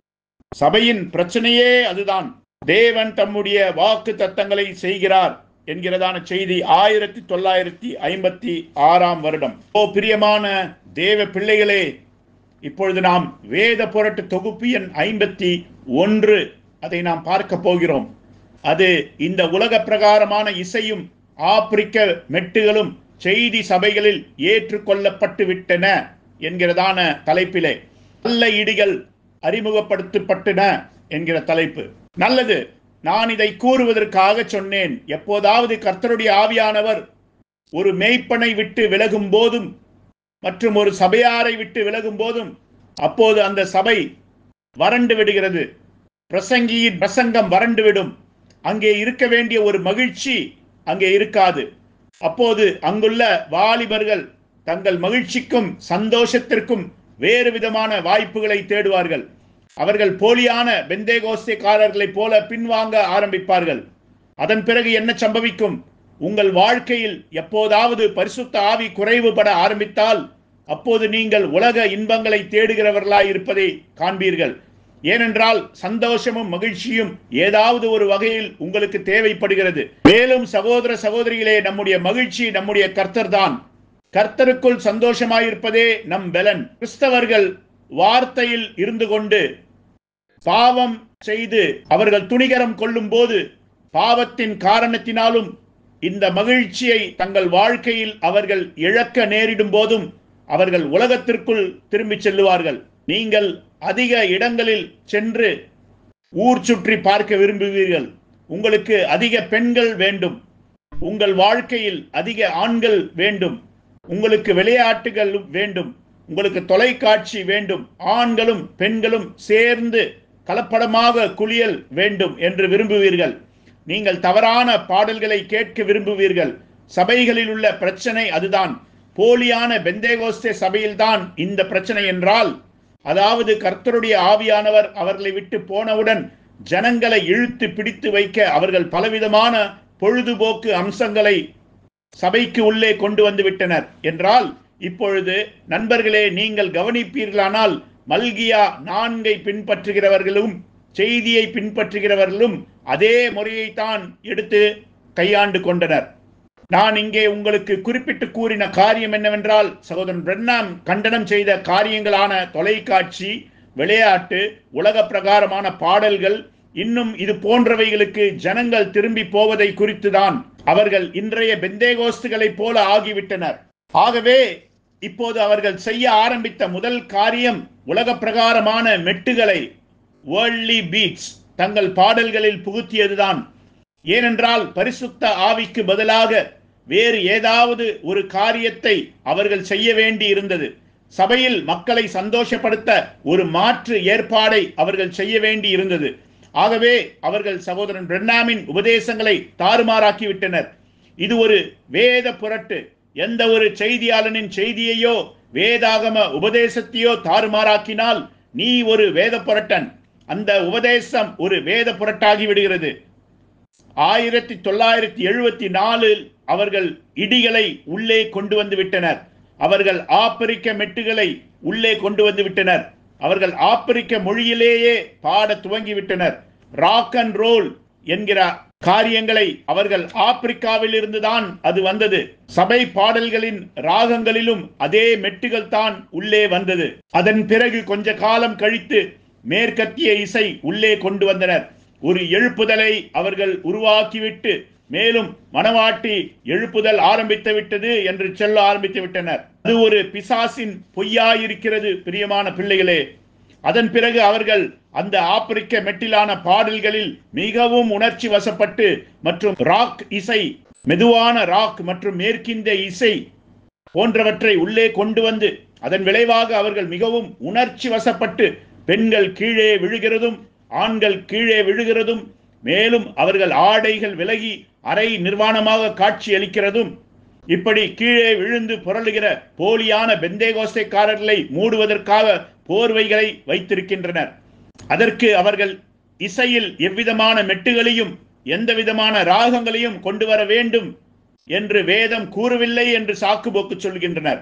சபையின் பிரச்சனையே அதுதான் தேவன் தம்முடைய வாக்கு தத்தங்களை செய்கிறார் என்கிறதான செய்தி ஆயிரத்தி தொள்ளாயிரத்தி ஐம்பத்தி ஆறாம் வருடம் ஓ பிரியமான தேவ பிள்ளைகளே இப்பொழுது நாம் வேத புரட்டு தொகுப்பு எண் ஐம்பத்தி ஒன்று அதை நாம் பார்க்க போகிறோம் அது இந்த உலக பிரகாரமான இசையும் ஆப்பிரிக்க மெட்டுகளும் செய்தி சபைகளில் ஏற்றுக்கொள்ளப்பட்டு விட்டன என்கிறதான தலைப்பிலே நல்ல இடிகள் அறிமுகப்படுத்தப்பட்டன என்கிற தலைப்பு நல்லது நான் இதை கூறுவதற்காக சொன்னேன் எப்போதாவது கர்த்தருடைய ஆவியானவர் ஒரு மேய்ப்பனை விட்டு விலகும் போதும் மற்றும் ஒரு சபையாரை விட்டு விலகும் போதும் அப்போது அந்த சபை வறண்டு விடுகிறது பிரசங்கியின் பிரசங்கம் வறண்டுவிடும் அங்கே இருக்க வேண்டிய ஒரு மகிழ்ச்சி அங்கே இருக்காது அப்போது அங்குள்ள வாலிபர்கள் தங்கள் மகிழ்ச்சிக்கும் சந்தோஷத்திற்கும் வேறு விதமான வாய்ப்புகளை தேடுவார்கள் அவர்கள் போலியான பெந்தேகோஸ்தேக்காரர்களைப் போல பின்வாங்க ஆரம்பிப்பார்கள் அதன் பிறகு என்ன சம்பவிக்கும் உங்கள் வாழ்க்கையில் எப்போதாவது பரிசுத்த ஆவி குறைவுபட ஆரம்பித்தால் அப்போது நீங்கள் உலக இன்பங்களை தேடுகிறவர்களாய் இருப்பதை காண்பீர்கள் ஏனென்றால் சந்தோஷமும் மகிழ்ச்சியும் ஏதாவது ஒரு வகையில் உங்களுக்கு தேவைப்படுகிறது மேலும் சகோதர சகோதரிகளே நம்முடைய மகிழ்ச்சி நம்முடைய கர்த்தர் தான் கர்த்தருக்குள் சந்தோஷமாயிருப்பதே நம் பலன் கிறிஸ்தவர்கள் வார்த்தையில் இருந்து கொண்டு பாவம் செய்து அவர்கள் துணிகரம் கொள்ளும் போது பாவத்தின் காரணத்தினாலும் இந்த மகிழ்ச்சியை தங்கள் வாழ்க்கையில் அவர்கள் இழக்க நேரிடும் போதும் அவர்கள் உலகத்திற்குள் திரும்பிச் செல்லுவார்கள் நீங்கள் அதிக இடங்களில் சென்று ஊர் சுற்றி பார்க்க விரும்புவீர்கள் உங்களுக்கு அதிக பெண்கள் வேண்டும் உங்கள் வாழ்க்கையில் அதிக ஆண்கள் வேண்டும் உங்களுக்கு விளையாட்டுகள் வேண்டும் உங்களுக்கு தொலைக்காட்சி வேண்டும் ஆண்களும் பெண்களும் சேர்ந்து கலப்படமாக குளியல் வேண்டும் என்று விரும்புவீர்கள் நீங்கள் தவறான பாடல்களை கேட்க விரும்புவீர்கள் சபைகளில் உள்ள பிரச்சனை அதுதான் போலியான பெந்தேகோஸ்தே சபையில்தான் இந்த பிரச்சனை என்றால் அதாவது கர்த்தருடைய ஆவியானவர் அவர்களை விட்டு போனவுடன் ஜனங்களை இழுத்து பிடித்து வைக்க அவர்கள் பலவிதமான பொழுதுபோக்கு அம்சங்களை சபைக்கு உள்ளே கொண்டு வந்து விட்டனர் என்றால் இப்பொழுது நண்பர்களே நீங்கள் கவனிப்பீர்களானால் மல்கியா நான்கை பின்பற்றுகிறவர்களும் செய்தியை பின்பற்றுகிறவர்களும் அதே முறையைத்தான் எடுத்து கையாண்டு கொண்டனர் நான் இங்கே உங்களுக்கு குறிப்பிட்டு கூறின காரியம் என்னவென்றால் சகோதரன் பிரண்ணாம் கண்டனம் செய்த காரியங்களான தொலைக்காட்சி விளையாட்டு உலக பிரகாரமான பாடல்கள் இன்னும் இது போன்றவைகளுக்கு ஜனங்கள் திரும்பி போவதை குறித்துதான் அவர்கள் இன்றைய பெந்தேகோஸ்துகளைப் போல ஆகிவிட்டனர் ஆகவே இப்போது அவர்கள் செய்ய ஆரம்பித்த முதல் காரியம் உலக பிரகாரமான மெட்டுகளை வேர்ல்ட்லி பீட்ஸ் தங்கள் பாடல்களில் புகுத்தியதுதான் ஏனென்றால் பரிசுத்த ஆவிக்கு பதிலாக வேறு ஏதாவது ஒரு காரியத்தை அவர்கள் செய்ய வேண்டி இருந்தது சபையில் மக்களை சந்தோஷப்படுத்த ஒரு மாற்று ஏற்பாடை அவர்கள் செய்ய வேண்டி இருந்தது ஆகவே அவர்கள் சகோதரன் பிரண்ணாமின் உபதேசங்களை தாறுமாறாக்கி விட்டனர் இது ஒரு வேத புரட்டு எந்த ஒரு செய்தியாளனின் செய்தியையோ வேதாகம உபதேசத்தையோ தாறுமாறாக்கினால் நீ ஒரு வேத புரட்டன் அந்த உபதேசம் ஒரு வேத புரட்டாகி விடுகிறது ஆயிரத்தி தொள்ளாயிரத்தி எழுபத்தி நாலில் அவர்கள் இடிகளை உள்ளே கொண்டு வந்து விட்டனர் அவர்கள் ஆப்பிரிக்க மெட்டுகளை உள்ளே கொண்டு வந்து விட்டனர் அவர்கள் ஆப்பிரிக்க மொழியிலேயே பாட துவங்கி விட்டனர் ராக் அண்ட் ரோல் என்கிற காரியங்களை அவர்கள் ஆப்பிரிக்காவில் இருந்துதான் அது வந்தது சபை பாடல்களின் ராகங்களிலும் அதே மெட்டுகள் தான் உள்ளே வந்தது அதன் பிறகு கொஞ்ச காலம் கழித்து மேற்கத்திய இசை உள்ளே கொண்டு வந்தனர் ஒரு எழுப்புதலை அவர்கள் உருவாக்கிவிட்டு மேலும் மனவாட்டி எழுப்புதல் ஆரம்பித்து விட்டது என்று சொல்ல ஆரம்பித்து விட்டனர் அது ஒரு பிசாசின் பொய்யாயிருக்கிறது பிரியமான பிள்ளைகளே அதன் பிறகு அவர்கள் அந்த ஆப்பிரிக்க மெட்டிலான பாடல்களில் மிகவும் உணர்ச்சி வசப்பட்டு மற்றும் ராக் இசை மெதுவான ராக் மற்றும் மேற்கிந்த இசை போன்றவற்றை உள்ளே கொண்டு வந்து அதன் விளைவாக அவர்கள் மிகவும் உணர்ச்சி வசப்பட்டு பெண்கள் கீழே விழுகிறதும் ஆண்கள் கீழே விழுகிறதும் மேலும் அவர்கள் ஆடைகள் விலகி அரை நிர்வாணமாக காட்சி அளிக்கிறதும் இப்படி கீழே விழுந்து புரளுகிற போலியான பெந்தேகோஸ்தைக்காரர்களை மூடுவதற்காக போர்வைகளை வைத்திருக்கின்றனர் அதற்கு அவர்கள் இசையில் எவ்விதமான மெட்டுகளையும் எந்த விதமான ராகங்களையும் கொண்டு வர வேண்டும் என்று வேதம் கூறவில்லை என்று சாக்குபோக்கு சொல்கின்றனர்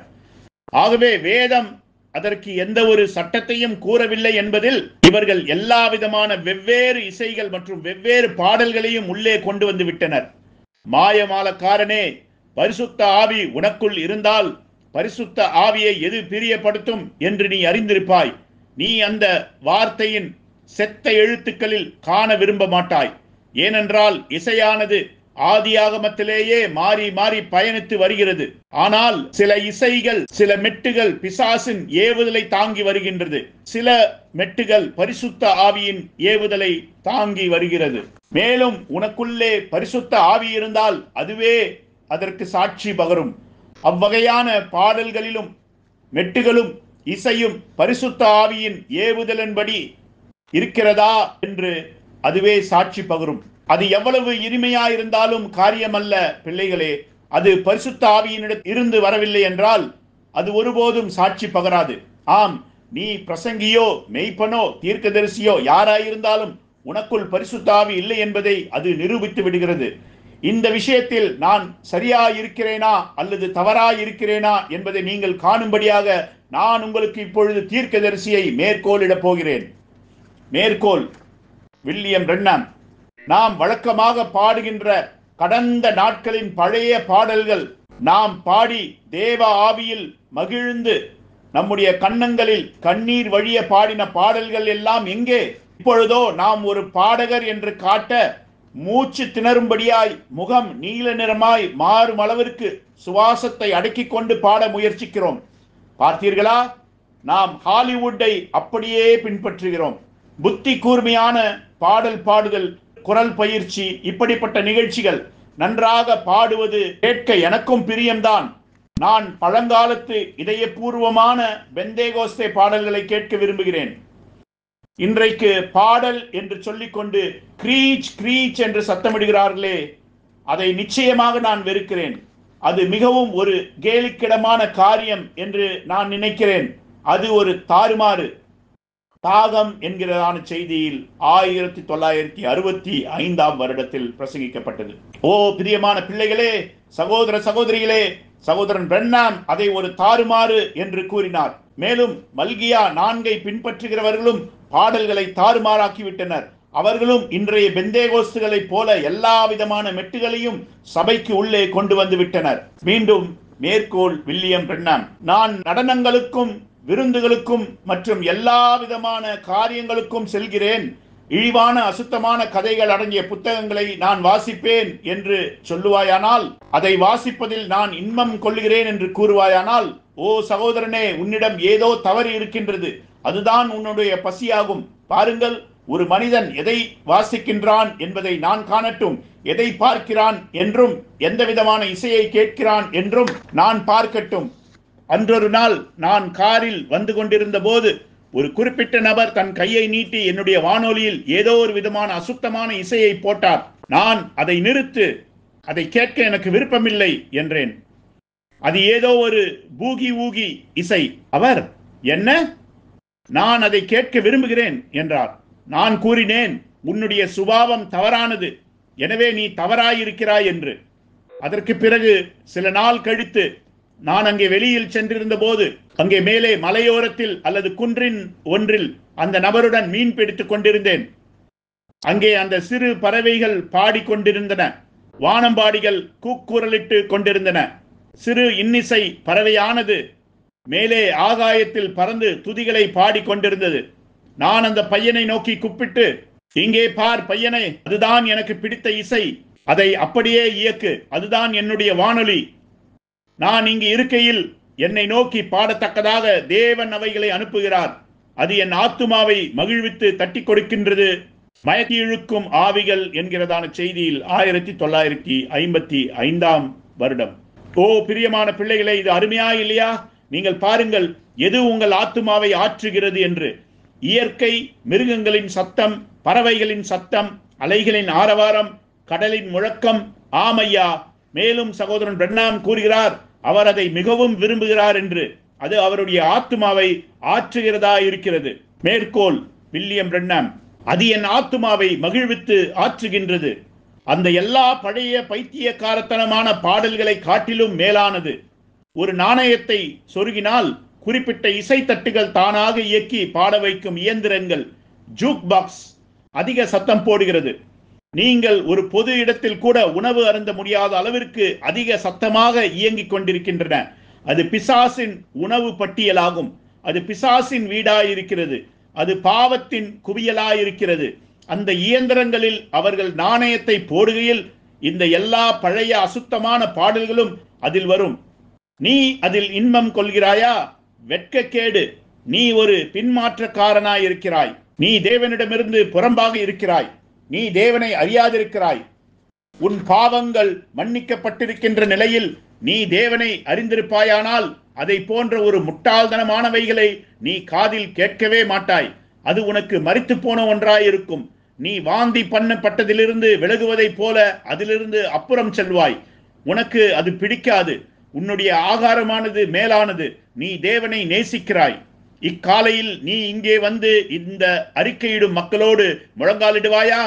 ஆகவே வேதம் அதற்கு எந்த ஒரு சட்டத்தையும் கூறவில்லை என்பதில் இவர்கள் எல்லா விதமான வெவ்வேறு இசைகள் மற்றும் வெவ்வேறு பாடல்களையும் உள்ளே கொண்டு வந்து விட்டனர் மாயமாலக்காரனே பரிசுத்த ஆவி உனக்குள் இருந்தால் பரிசுத்த ஆவியை எது பிரியப்படுத்தும் என்று நீ அறிந்திருப்பாய் நீ அந்த வார்த்தையின் செத்த எழுத்துக்களில் காண விரும்ப மாட்டாய் ஏனென்றால் இசையானது ஆதியாகமத்திலேயே மாறி மாறி பயணித்து வருகிறது ஆனால் சில இசைகள் சில மெட்டுகள் பிசாசின் ஏவுதலை தாங்கி வருகின்றது சில மெட்டுகள் பரிசுத்த ஆவியின் ஏவுதலை தாங்கி வருகிறது மேலும் உனக்குள்ளே பரிசுத்த ஆவி இருந்தால் அதுவே அதற்கு சாட்சி பகரும் அவ்வகையான பாடல்களிலும் மெட்டுகளும் இசையும் பரிசுத்த ஆவியின் ஏவுதலின்படி இருக்கிறதா என்று அதுவே சாட்சி பகரும் அது எவ்வளவு இனிமையாயிருந்தாலும் காரியமல்ல பிள்ளைகளே அது பரிசுத்த ஆவியினிடம் இருந்து வரவில்லை என்றால் அது ஒருபோதும் சாட்சி பகராது ஆம் நீ பிரசங்கியோ மெய்ப்பனோ தீர்க்கதரிசியோ யாராயிருந்தாலும் உனக்குள் பரிசுத்த ஆவி இல்லை என்பதை அது நிரூபித்து விடுகிறது இந்த விஷயத்தில் நான் சரியா இருக்கிறேனா அல்லது தவறா இருக்கிறேனா என்பதை நீங்கள் காணும்படியாக நான் உங்களுக்கு இப்பொழுது தீர்க்கதரிசியை மேற்கோளிடப் போகிறேன் மேற்கோள் வில்லியம் ரென்னாம் நாம் வழக்கமாக பாடுகின்ற கடந்த நாட்களின் பழைய பாடல்கள் நாம் பாடி தேவ ஆவியில் மகிழ்ந்து நம்முடைய கன்னங்களில் கண்ணீர் வழிய பாடின பாடல்கள் எல்லாம் எங்கே இப்பொழுதோ நாம் ஒரு பாடகர் என்று காட்ட மூச்சு திணறும்படியாய் முகம் நீல நிறமாய் மாறும் அளவிற்கு சுவாசத்தை அடக்கிக் கொண்டு பாட முயற்சிக்கிறோம் பார்த்தீர்களா நாம் ஹாலிவுட்டை அப்படியே பின்பற்றுகிறோம் புத்தி கூர்மையான பாடல் பாடுதல் குரல் பயிற்சி இப்படிப்பட்ட நிகழ்ச்சிகள் நன்றாக பாடுவது கேட்க எனக்கும் பிரியம்தான் நான் பழங்காலத்து இதயபூர்வமான பெந்தேகோஸ்தே பாடல்களை கேட்க விரும்புகிறேன் இன்றைக்கு பாடல் என்று சொல்லிக்கொண்டு கிரீச் கிரீச் என்று சத்தமிடுகிறார்களே அதை நிச்சயமாக நான் வெறுக்கிறேன் அது மிகவும் ஒரு கேலிக்கிடமான காரியம் என்று நான் நினைக்கிறேன் அது ஒரு தாறுமாறு தாகம் என்கிறதான செய்தியில் ஆயிரத்தி தொள்ளாயிரத்தி அறுபத்தி ஐந்தாம் வருடத்தில் பிரசங்கிக்கப்பட்டது ஓ பிரியமான பிள்ளைகளே சகோதர சகோதரிகளே சகோதரன் பிரண்ணாம் அதை ஒரு தாறுமாறு என்று கூறினார் மேலும் மல்கியா நான்கை பின்பற்றுகிறவர்களும் பாடல்களை தாறுமாறாக்கி விட்டனர் அவர்களும் இன்றைய பெந்தேகோஸ்துகளைப் போல எல்லா விதமான மெட்டுகளையும் சபைக்கு உள்ளே கொண்டு வந்து விட்டனர் மீண்டும் மேற்கோள் வில்லியம் பிரண்ணாம் நான் நடனங்களுக்கும் விருந்துகளுக்கும் மற்றும் எல்லா விதமான காரியங்களுக்கும் செல்கிறேன் இழிவான அசுத்தமான கதைகள் அடங்கிய புத்தகங்களை நான் வாசிப்பேன் என்று சொல்லுவாயானால் அதை வாசிப்பதில் நான் இன்பம் கொள்ளுகிறேன் என்று கூறுவாயானால் ஓ சகோதரனே உன்னிடம் ஏதோ தவறு இருக்கின்றது அதுதான் உன்னுடைய பசியாகும் பாருங்கள் ஒரு மனிதன் எதை வாசிக்கின்றான் என்பதை நான் காணட்டும் எதை பார்க்கிறான் என்றும் எந்த விதமான இசையை கேட்கிறான் என்றும் நான் பார்க்கட்டும் அன்றொரு நாள் நான் காரில் வந்து கொண்டிருந்த போது ஒரு குறிப்பிட்ட நபர் தன் கையை நீட்டி என்னுடைய வானொலியில் ஏதோ ஒரு விதமான அசுத்தமான இசையை போட்டார் நான் அதை நிறுத்து அதை கேட்க எனக்கு விருப்பமில்லை என்றேன் அது ஏதோ ஒரு பூகி ஊகி இசை அவர் என்ன நான் அதை கேட்க விரும்புகிறேன் என்றார் நான் கூறினேன் உன்னுடைய சுபாவம் தவறானது எனவே நீ தவறாயிருக்கிறாய் என்று அதற்கு பிறகு சில நாள் கழித்து நான் அங்கே வெளியில் சென்றிருந்த போது அங்கே மேலே மலையோரத்தில் அல்லது குன்றின் ஒன்றில் அந்த நபருடன் மீன் பிடித்துக் கொண்டிருந்தேன் அங்கே அந்த சிறு பறவைகள் பாடிக்கொண்டிருந்தன வானம்பாடிகள் கூக்குரலிட்டு கொண்டிருந்தன சிறு இன்னிசை பறவையானது மேலே ஆகாயத்தில் பறந்து துதிகளை பாடிக்கொண்டிருந்தது நான் அந்த பையனை நோக்கி கூப்பிட்டு இங்கே பார் பையனே அதுதான் எனக்கு பிடித்த இசை அதை அப்படியே இயக்கு அதுதான் என்னுடைய வானொலி நான் இங்கு இருக்கையில் என்னை நோக்கி பாடத்தக்கதாக தேவன் அவைகளை அனுப்புகிறார் அது என் ஆத்துமாவை மகிழ்வித்து தட்டி கொடுக்கின்றது மயக்கி இழுக்கும் ஆவிகள் என்கிறதான செய்தியில் ஆயிரத்தி தொள்ளாயிரத்தி ஐம்பத்தி ஐந்தாம் வருடம் ஓ பிரியமான பிள்ளைகளே இது அருமையா இல்லையா நீங்கள் பாருங்கள் எது உங்கள் ஆத்துமாவை ஆற்றுகிறது என்று இயற்கை மிருகங்களின் சத்தம் பறவைகளின் சத்தம் அலைகளின் ஆரவாரம் கடலின் முழக்கம் ஆமையா மேலும் சகோதரன் பிரண்ணாம் கூறுகிறார் அவர் அதை மிகவும் விரும்புகிறார் என்று அது அவருடைய ஆத்துமாவை ஆற்றுகிறதா இருக்கிறது மேற்கோள் வில்லியம் பிரண்ணாம் அது என் ஆத்துமாவை மகிழ்வித்து ஆற்றுகின்றது அந்த எல்லா பழைய பைத்தியக்காரத்தனமான பாடல்களை காட்டிலும் மேலானது ஒரு நாணயத்தை சொருகினால் குறிப்பிட்ட இசைத்தட்டுகள் தானாக இயக்கி பாட வைக்கும் இயந்திரங்கள் ஜூக் பாக்ஸ் அதிக சத்தம் போடுகிறது நீங்கள் ஒரு பொது இடத்தில் கூட உணவு அருந்த முடியாத அளவிற்கு அதிக சத்தமாக இயங்கிக் கொண்டிருக்கின்றன அது பிசாசின் உணவு பட்டியலாகும் அது பிசாசின் வீடாயிருக்கிறது அது பாவத்தின் குவியலாயிருக்கிறது அந்த இயந்திரங்களில் அவர்கள் நாணயத்தை போடுகையில் இந்த எல்லா பழைய அசுத்தமான பாடல்களும் அதில் வரும் நீ அதில் இன்பம் கொள்கிறாயா வெட்கக்கேடு நீ ஒரு பின்மாற்றக்காரனாய் இருக்கிறாய் நீ தேவனிடமிருந்து புறம்பாக இருக்கிறாய் நீ தேவனை அறியாதிருக்கிறாய் உன் பாவங்கள் மன்னிக்கப்பட்டிருக்கின்ற நிலையில் நீ தேவனை அறிந்திருப்பாயானால் அதை போன்ற ஒரு முட்டாள்தனமானவைகளை நீ காதில் கேட்கவே மாட்டாய் அது உனக்கு மறித்து போன ஒன்றாயிருக்கும் நீ வாந்தி பண்ணப்பட்டதிலிருந்து விலகுவதைப் போல அதிலிருந்து அப்புறம் செல்வாய் உனக்கு அது பிடிக்காது உன்னுடைய ஆகாரமானது மேலானது நீ தேவனை நேசிக்கிறாய் இக்காலையில் நீ இங்கே வந்து இந்த அறிக்கையிடும் மக்களோடு முழங்காலிடுவாயா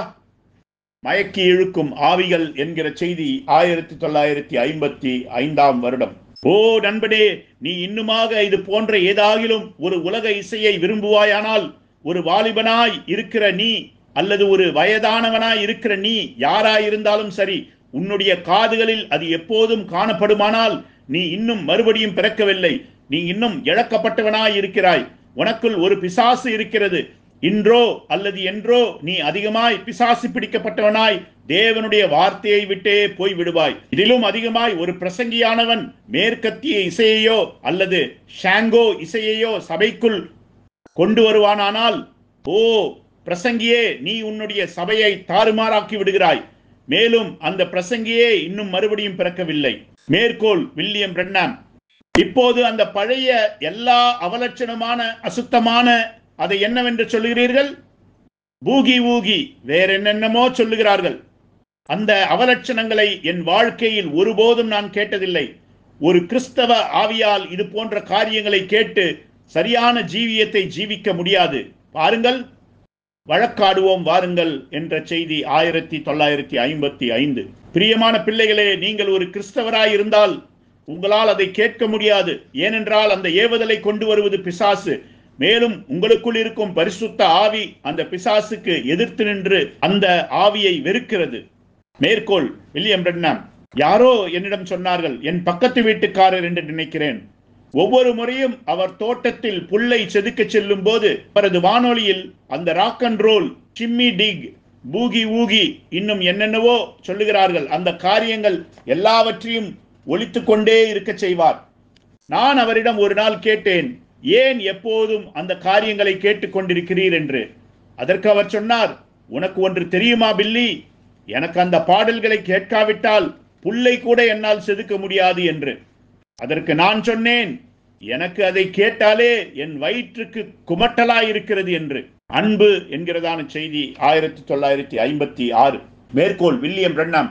மயக்கி இழுக்கும் ஆவிகள் என்கிற செய்தி ஆயிரத்தி தொள்ளாயிரத்தி ஐம்பத்தி ஐந்தாம் வருடம் ஓ நண்பனே நீ இன்னுமாக இது போன்ற ஏதாகிலும் ஒரு உலக இசையை விரும்புவாயானால் ஒரு வாலிபனாய் இருக்கிற நீ அல்லது ஒரு வயதானவனாய் இருக்கிற நீ யாராயிருந்தாலும் சரி உன்னுடைய காதுகளில் அது எப்போதும் காணப்படுமானால் நீ இன்னும் மறுபடியும் பிறக்கவில்லை நீ இன்னும் இழக்கப்பட்டவனாய் இருக்கிறாய் உனக்குள் ஒரு பிசாசு இருக்கிறது இன்றோ அல்லது என்றோ நீ அதிகமாய் பிசாசு பிடிக்கப்பட்டவனாய் தேவனுடைய வார்த்தையை விட்டே போய் விடுவாய் இதிலும் அதிகமாய் ஒரு பிரசங்கியானவன் மேற்கத்திய இசையையோ அல்லது ஷாங்கோ இசையையோ சபைக்குள் கொண்டு வருவானானால் ஓ பிரசங்கியே நீ உன்னுடைய சபையை தாறுமாறாக்கி விடுகிறாய் மேலும் அந்த பிரசங்கியே இன்னும் மறுபடியும் பிறக்கவில்லை மேற்கோள் வில்லியம் பிரண்ணாம் இப்போது அந்த பழைய எல்லா அவலட்சணமான அசுத்தமான அதை என்னவென்று சொல்லுகிறீர்கள் பூகி ஊகி வேற என்னென்னமோ சொல்லுகிறார்கள் அந்த அவலட்சணங்களை என் வாழ்க்கையில் ஒருபோதும் நான் கேட்டதில்லை ஒரு கிறிஸ்தவ ஆவியால் இது போன்ற காரியங்களை கேட்டு சரியான ஜீவியத்தை ஜீவிக்க முடியாது பாருங்கள் வழக்காடுவோம் வாருங்கள் என்ற செய்தி ஆயிரத்தி தொள்ளாயிரத்தி ஐம்பத்தி ஐந்து பிரியமான பிள்ளைகளே நீங்கள் ஒரு கிறிஸ்தவராய் இருந்தால் உங்களால் அதை கேட்க முடியாது ஏனென்றால் அந்த ஏவுதலை கொண்டு வருவது பிசாசு மேலும் உங்களுக்குள் இருக்கும் பரிசுத்த ஆவி அந்த பிசாசுக்கு எதிர்த்து நின்று அந்த ஆவியை வெறுக்கிறது மேற்கோள் வில்லியம் பிரண்ணாம் யாரோ என்னிடம் சொன்னார்கள் என் பக்கத்து வீட்டுக்காரர் என்று நினைக்கிறேன் ஒவ்வொரு முறையும் அவர் தோட்டத்தில் புல்லை செதுக்க செல்லும் போது அவரது வானொலியில் அந்த rock and roll shimmy dig boogie woogie இன்னும் என்னென்னவோ சொல்லுகிறார்கள் அந்த காரியங்கள் எல்லாவற்றையும் ஒலித்து கொண்டே இருக்க செய்வார் நான் அவரிடம் ஒரு நாள் கேட்டேன் ஏன் எப்போதும் அந்த காரியங்களை கேட்டுக்கொண்டிருக்கிறீர் என்று அதற்கு அவர் சொன்னார் உனக்கு ஒன்று தெரியுமா பில்லி எனக்கு அந்த பாடல்களை கேட்காவிட்டால் புல்லை கூட என்னால் செதுக்க முடியாது என்று அதற்கு நான் சொன்னேன் எனக்கு அதை கேட்டாலே என் வயிற்றுக்கு குமட்டலாய் இருக்கிறது என்று அன்பு என்கிறதான செய்தி ஆயிரத்தி தொள்ளாயிரத்தி ஐம்பத்தி ஆறு மேற்கோள் வில்லியம் பிரண்ணாம்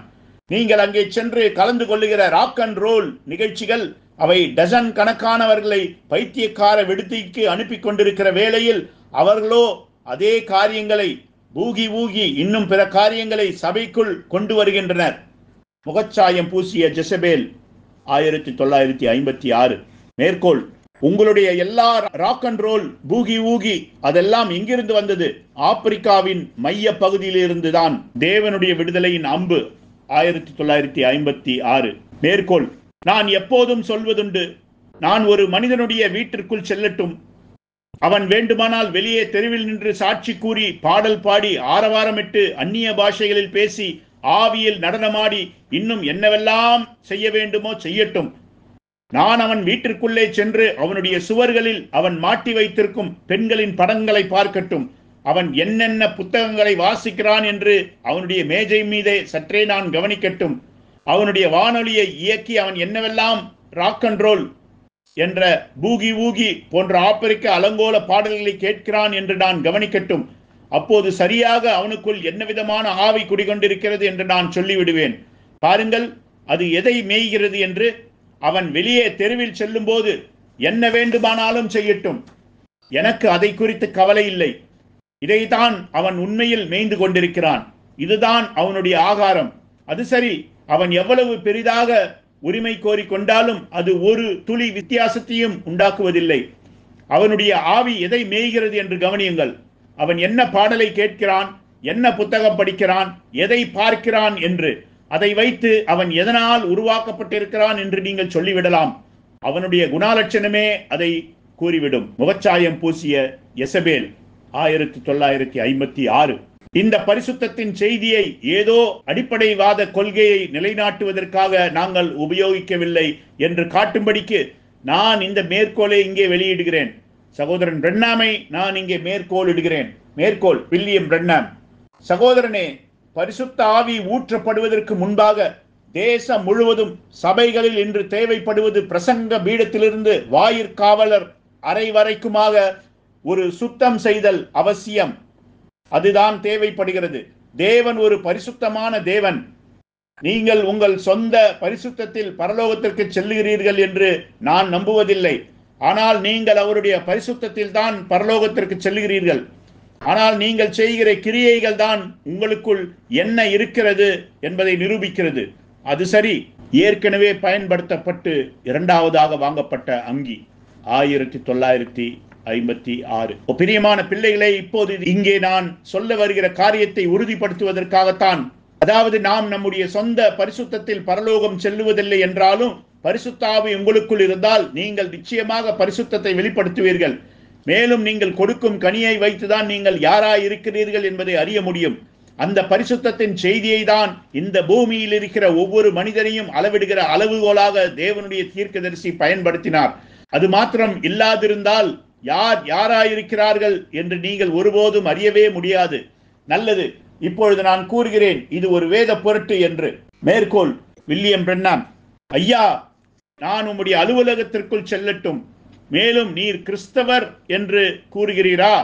நீங்கள் அங்கே சென்று கலந்து கொள்ளுகிற ராக் அண்ட் ரோல் நிகழ்ச்சிகள் அவை டசன் கணக்கானவர்களை பைத்தியக்கார விடுதிக்கு அனுப்பி கொண்டிருக்கிற வேளையில் அவர்களோ அதே காரியங்களை பூகி ஊகி இன்னும் பிற காரியங்களை சபைக்குள் கொண்டு வருகின்றனர் முகச்சாயம் பூசிய ஜெசபேல் ஆயிரத்தி தொள்ளாயிரத்தி ஐம்பத்தி ஆறு மேற்கோள் உங்களுடைய எல்லா rock and roll boogie woogie அதெல்லாம் எங்கிருந்து வந்தது ஆப்பிரிக்காவின் மைய பகுதியிலிருந்து தான் தேவனுடைய விடுதலையின் அம்பு ஆயிரத்தி தொள்ளாயிரத்தி ஐம்பத்தி ஆறு மேற்கோள் நான் எப்போதும் சொல்வதுண்டு நான் ஒரு மனிதனுடைய வீட்டிற்குள் செல்லட்டும் அவன் வேண்டுமானால் வெளியே தெருவில் நின்று சாட்சி கூறி பாடல் பாடி ஆரவாரமிட்டு அந்நிய பாஷைகளில் பேசி ஆவியில் நடனமாடி இன்னும் என்னவெல்லாம் செய்ய வேண்டுமோ செய்யட்டும் நான் அவன் வீட்டிற்குள்ளே சென்று அவனுடைய சுவர்களில் அவன் மாட்டி வைத்திருக்கும் பெண்களின் படங்களை பார்க்கட்டும் அவன் என்னென்ன புத்தகங்களை வாசிக்கிறான் என்று அவனுடைய மேஜை மீதே சற்றே நான் கவனிக்கட்டும் அவனுடைய வானொலியை இயக்கி அவன் என்னவெல்லாம் ராக் அண்ட் ரோல் என்ற பூகி ஊகி போன்ற ஆப்பிரிக்க அலங்கோல பாடல்களை கேட்கிறான் என்று நான் கவனிக்கட்டும் அப்போது சரியாக அவனுக்குள் என்ன விதமான ஆவி குடிகொண்டிருக்கிறது என்று நான் சொல்லிவிடுவேன் பாருங்கள் அது எதை மேய்கிறது என்று அவன் வெளியே தெருவில் செல்லும்போது என்ன வேண்டுமானாலும் செய்யட்டும் எனக்கு அதை குறித்து கவலை இல்லை இதைத்தான் அவன் உண்மையில் மேய்ந்து கொண்டிருக்கிறான் இதுதான் அவனுடைய ஆகாரம் அது சரி அவன் எவ்வளவு பெரிதாக உரிமை கோரி கொண்டாலும் அது ஒரு துளி வித்தியாசத்தையும் உண்டாக்குவதில்லை அவனுடைய ஆவி எதை மேய்கிறது என்று கவனியுங்கள் அவன் என்ன பாடலை கேட்கிறான் என்ன புத்தகம் படிக்கிறான் எதை பார்க்கிறான் என்று அதை வைத்து அவன் எதனால் உருவாக்கப்பட்டிருக்கிறான் என்று நீங்கள் சொல்லிவிடலாம் அவனுடைய குணாலட்சணமே அதை கூறிவிடும் முகச்சாயம் பூசிய எசபேல் ஆயிரத்தி தொள்ளாயிரத்தி ஐம்பத்தி ஆறு இந்த பரிசுத்தத்தின் செய்தியை ஏதோ அடிப்படைவாத கொள்கையை நிலைநாட்டுவதற்காக நாங்கள் உபயோகிக்கவில்லை என்று காட்டும்படிக்கு நான் இந்த மேற்கோளை இங்கே வெளியிடுகிறேன் சகோதரன் பிரண்ணாமை நான் இங்கே மேற்கோள் இடுகிறேன் மேற்கோள் வில்லியம் பிரண்ணாம் சகோதரனே பரிசுத்த ஆவி ஊற்றப்படுவதற்கு முன்பாக தேசம் முழுவதும் சபைகளில் இன்று தேவைப்படுவது பிரசங்க பீடத்திலிருந்து வாயிற்காவலர் அறை வரைக்குமாக ஒரு சுத்தம் செய்தல் அவசியம் அதுதான் தேவைப்படுகிறது தேவன் ஒரு பரிசுத்தமான தேவன் நீங்கள் உங்கள் சொந்த பரிசுத்தத்தில் பரலோகத்திற்கு செல்லுகிறீர்கள் என்று நான் நம்புவதில்லை ஆனால் நீங்கள் அவருடைய பரிசுத்தத்தில் தான் பரலோகத்திற்கு செல்லுகிறீர்கள் ஆனால் நீங்கள் செய்கிற கிரியைகள் தான் உங்களுக்குள் என்ன இருக்கிறது என்பதை நிரூபிக்கிறது அது சரி ஏற்கனவே பயன்படுத்தப்பட்டு இரண்டாவதாக வாங்கப்பட்ட அங்கி ஆயிரத்தி தொள்ளாயிரத்தி ஐம்பத்தி ஆறு பிரியமான பிள்ளைகளை இப்போது இங்கே நான் சொல்ல வருகிற காரியத்தை உறுதிப்படுத்துவதற்காகத்தான் அதாவது நாம் நம்முடைய சொந்த பரிசுத்தத்தில் பரலோகம் செல்லுவதில்லை என்றாலும் பரிசுத்தாவி உங்களுக்குள் இருந்தால் நீங்கள் நிச்சயமாக பரிசுத்தத்தை வெளிப்படுத்துவீர்கள் மேலும் நீங்கள் கொடுக்கும் கனியை வைத்துதான் நீங்கள் யாராய் இருக்கிறீர்கள் என்பதை அறிய முடியும் அந்த பரிசுத்தத்தின் செய்தியை தான் இந்த பூமியில் இருக்கிற ஒவ்வொரு மனிதனையும் அளவிடுகிற அளவுகோலாக தேவனுடைய தீர்க்கதரிசி பயன்படுத்தினார் அது மாத்திரம் இல்லாதிருந்தால் யார் யாராயிருக்கிறார்கள் என்று நீங்கள் ஒருபோதும் அறியவே முடியாது நல்லது இப்பொழுது நான் கூறுகிறேன் இது ஒரு வேத பொருட்டு என்று மேற்கோள் வில்லியம் பிரண்ணாம் ஐயா நான் உம்முடைய அலுவலகத்திற்குள் செல்லட்டும் மேலும் நீர் கிறிஸ்தவர் என்று கூறுகிறீரா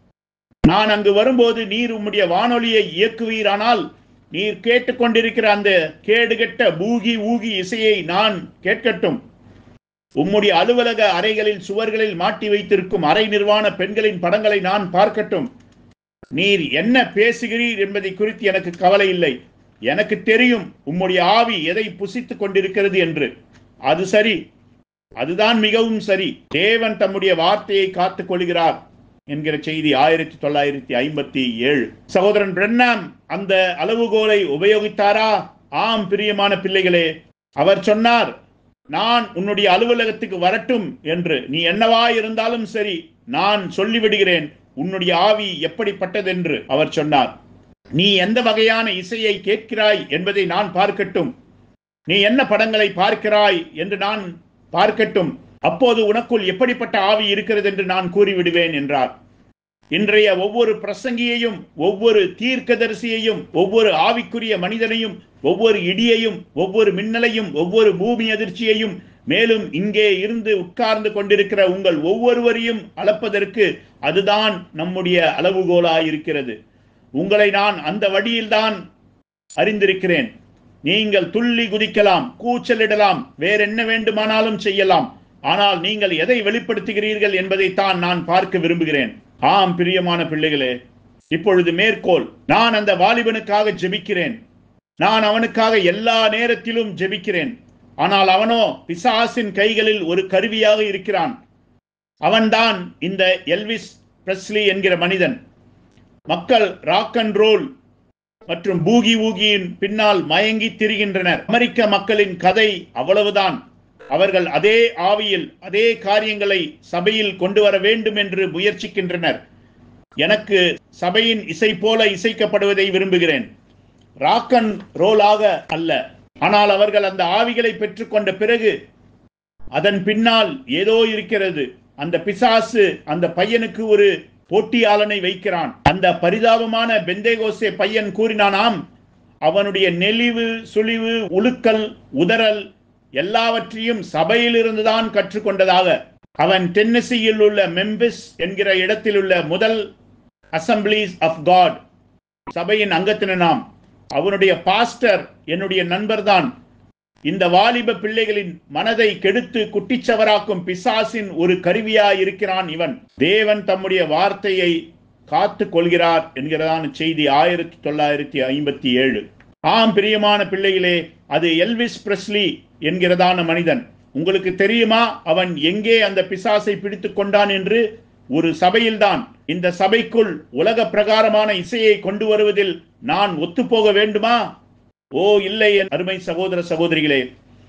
நான் அங்கு வரும்போது நீர் உம்முடைய வானொலியை இயக்குவீரானால் நீர் கேட்டுக்கொண்டிருக்கிற அந்த கேடுகெட்ட பூகி ஊகி இசையை நான் கேட்கட்டும் உம்முடைய அலுவலக அறைகளில் சுவர்களில் மாட்டி வைத்திருக்கும் அறை நிர்வாண பெண்களின் படங்களை நான் பார்க்கட்டும் நீர் என்ன பேசுகிறீர் என்பதை குறித்து எனக்கு கவலை இல்லை எனக்கு தெரியும் உம்முடைய ஆவி எதை புசித்துக் கொண்டிருக்கிறது என்று அது சரி அதுதான் மிகவும் சரி தேவன் தம்முடைய வார்த்தையை காத்துக் கொள்கிறார் என்கிற செய்தி ஆயிரத்தி தொள்ளாயிரத்தி ஐம்பத்தி ஏழு சகோதரன் பிரண்ணாம் அந்த அளவுகோலை உபயோகித்தாரா ஆம் பிரியமான பிள்ளைகளே அவர் சொன்னார் நான் உன்னுடைய அலுவலகத்துக்கு வரட்டும் என்று நீ என்னவா இருந்தாலும் சரி நான் சொல்லிவிடுகிறேன் உன்னுடைய ஆவி எப்படிப்பட்டதென்று அவர் சொன்னார் நீ எந்த வகையான இசையை கேட்கிறாய் என்பதை நான் பார்க்கட்டும் நீ என்ன படங்களை பார்க்கிறாய் என்று நான் பார்க்கட்டும் அப்போது உனக்குள் எப்படிப்பட்ட ஆவி இருக்கிறது என்று நான் கூறிவிடுவேன் என்றார் இன்றைய ஒவ்வொரு பிரசங்கியையும் ஒவ்வொரு தீர்க்கதரிசியையும் ஒவ்வொரு ஆவிக்குரிய மனிதனையும் ஒவ்வொரு இடியையும் ஒவ்வொரு மின்னலையும் ஒவ்வொரு பூமி அதிர்ச்சியையும் மேலும் இங்கே இருந்து உட்கார்ந்து கொண்டிருக்கிற உங்கள் ஒவ்வொருவரையும் அளப்பதற்கு அதுதான் நம்முடைய அளவுகோலாயிருக்கிறது உங்களை நான் அந்த வழியில்தான் அறிந்திருக்கிறேன் நீங்கள் துள்ளி குதிக்கலாம் கூச்சலிடலாம் வேற என்ன வேண்டுமானாலும் செய்யலாம் ஆனால் நீங்கள் எதை வெளிப்படுத்துகிறீர்கள் என்பதைத்தான் நான் பார்க்க விரும்புகிறேன் ஆம் பிரியமான பிள்ளைகளே இப்பொழுது மேற்கோள் நான் அந்த வாலிபனுக்காக ஜெபிக்கிறேன் நான் அவனுக்காக எல்லா நேரத்திலும் ஜெபிக்கிறேன் ஆனால் அவனோ பிசாசின் கைகளில் ஒரு கருவியாக இருக்கிறான் அவன்தான் இந்த எல்விஸ் பிரஸ்லி என்கிற மனிதன் மக்கள் ராக் அண்ட் ரோல் மற்றும் பூகி ஊகியின் பின்னால் மயங்கி திரிகின்றனர் அமெரிக்க மக்களின் கதை அவ்வளவுதான் அவர்கள் அதே ஆவியில் அதே காரியங்களை சபையில் கொண்டு வர வேண்டும் என்று முயற்சிக்கின்றனர் எனக்கு சபையின் இசை போல இசைக்கப்படுவதை விரும்புகிறேன் ராக் அண்ட் ரோலாக அல்ல ஆனால் அவர்கள் அந்த ஆவிகளை பெற்றுக்கொண்ட பிறகு அதன் பின்னால் ஏதோ இருக்கிறது அந்த பிசாசு அந்த பையனுக்கு ஒரு போட்டியாளனை வைக்கிறான் அந்த பரிதாபமான பெந்தேகோசே பையன் கூறினானாம் அவனுடைய நெளிவு சுழிவு உழுக்கல் உதறல் எல்லாவற்றையும் சபையிலிருந்துதான் கற்றுக்கொண்டதாக அவன் டென்னசியில் உள்ள மெம்பிஸ் என்கிற இடத்தில் உள்ள முதல் அசம்பிளிஸ் ஆஃப் காட் சபையின் அங்கத்தினாம் அவனுடைய பாஸ்டர் என்னுடைய நண்பர்தான் இந்த வாலிப பிள்ளைகளின் மனதை கெடுத்து குட்டிச்சவராக்கும் பிசாசின் ஒரு கருவியா இருக்கிறான் இவன் தேவன் தம்முடைய வார்த்தையை காத்து கொள்கிறார் என்கிறதான செய்தி ஆயிரத்தி தொள்ளாயிரத்தி ஐம்பத்தி ஏழு ஆம் பிரியமான பிள்ளைகளே அது எல்விஸ் பிரஸ்லி என்கிறதான மனிதன் உங்களுக்கு தெரியுமா அவன் எங்கே அந்த பிசாசை பிடித்துக் கொண்டான் என்று ஒரு சபையில்தான் இந்த சபைக்குள் உலக பிரகாரமான இசையை கொண்டு வருவதில் நான் ஒத்துப்போக வேண்டுமா ஓ இல்லை என் அருமை சகோதர சகோதரிகளே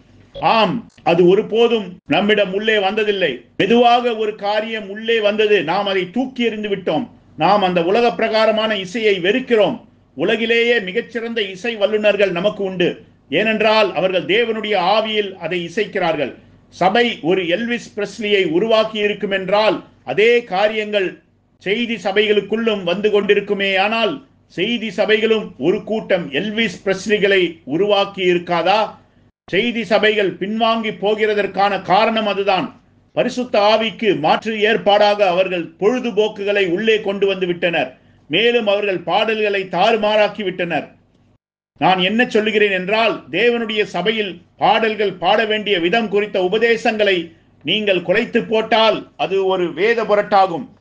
ஆம் அது ஒருபோதும் நம்மிடம் உள்ளே வந்ததில்லை மெதுவாக ஒரு காரியம் உள்ளே வந்தது நாம் அதை தூக்கி எறிந்து விட்டோம் நாம் அந்த உலக பிரகாரமான இசையை வெறுக்கிறோம் உலகிலேயே மிகச்சிறந்த இசை வல்லுநர்கள் நமக்கு உண்டு ஏனென்றால் அவர்கள் தேவனுடைய ஆவியில் அதை இசைக்கிறார்கள் சபை ஒரு எல்விஸ் பிரஸ்லியை உருவாக்கி இருக்கும் என்றால் அதே காரியங்கள் செய்தி சபைகளுக்குள்ளும் வந்து கொண்டிருக்குமே ஆனால் செய்தி சபைகளும் ஒரு கூட்டம் எல்விஸ் பிரஸ்லிகளை உருவாக்கி இருக்காதா செய்தி சபைகள் பின்வாங்கி போகிறதற்கான காரணம் அதுதான் பரிசுத்த ஆவிக்கு மாற்று ஏற்பாடாக அவர்கள் பொழுதுபோக்குகளை உள்ளே கொண்டு வந்து விட்டனர் மேலும் அவர்கள் பாடல்களை தாறுமாறாக்கி விட்டனர் நான் என்ன சொல்லுகிறேன் என்றால் தேவனுடைய சபையில் பாடல்கள் பாட வேண்டிய விதம் குறித்த உபதேசங்களை நீங்கள் குலைத்து போட்டால் அது ஒரு வேத புரட்டாகும்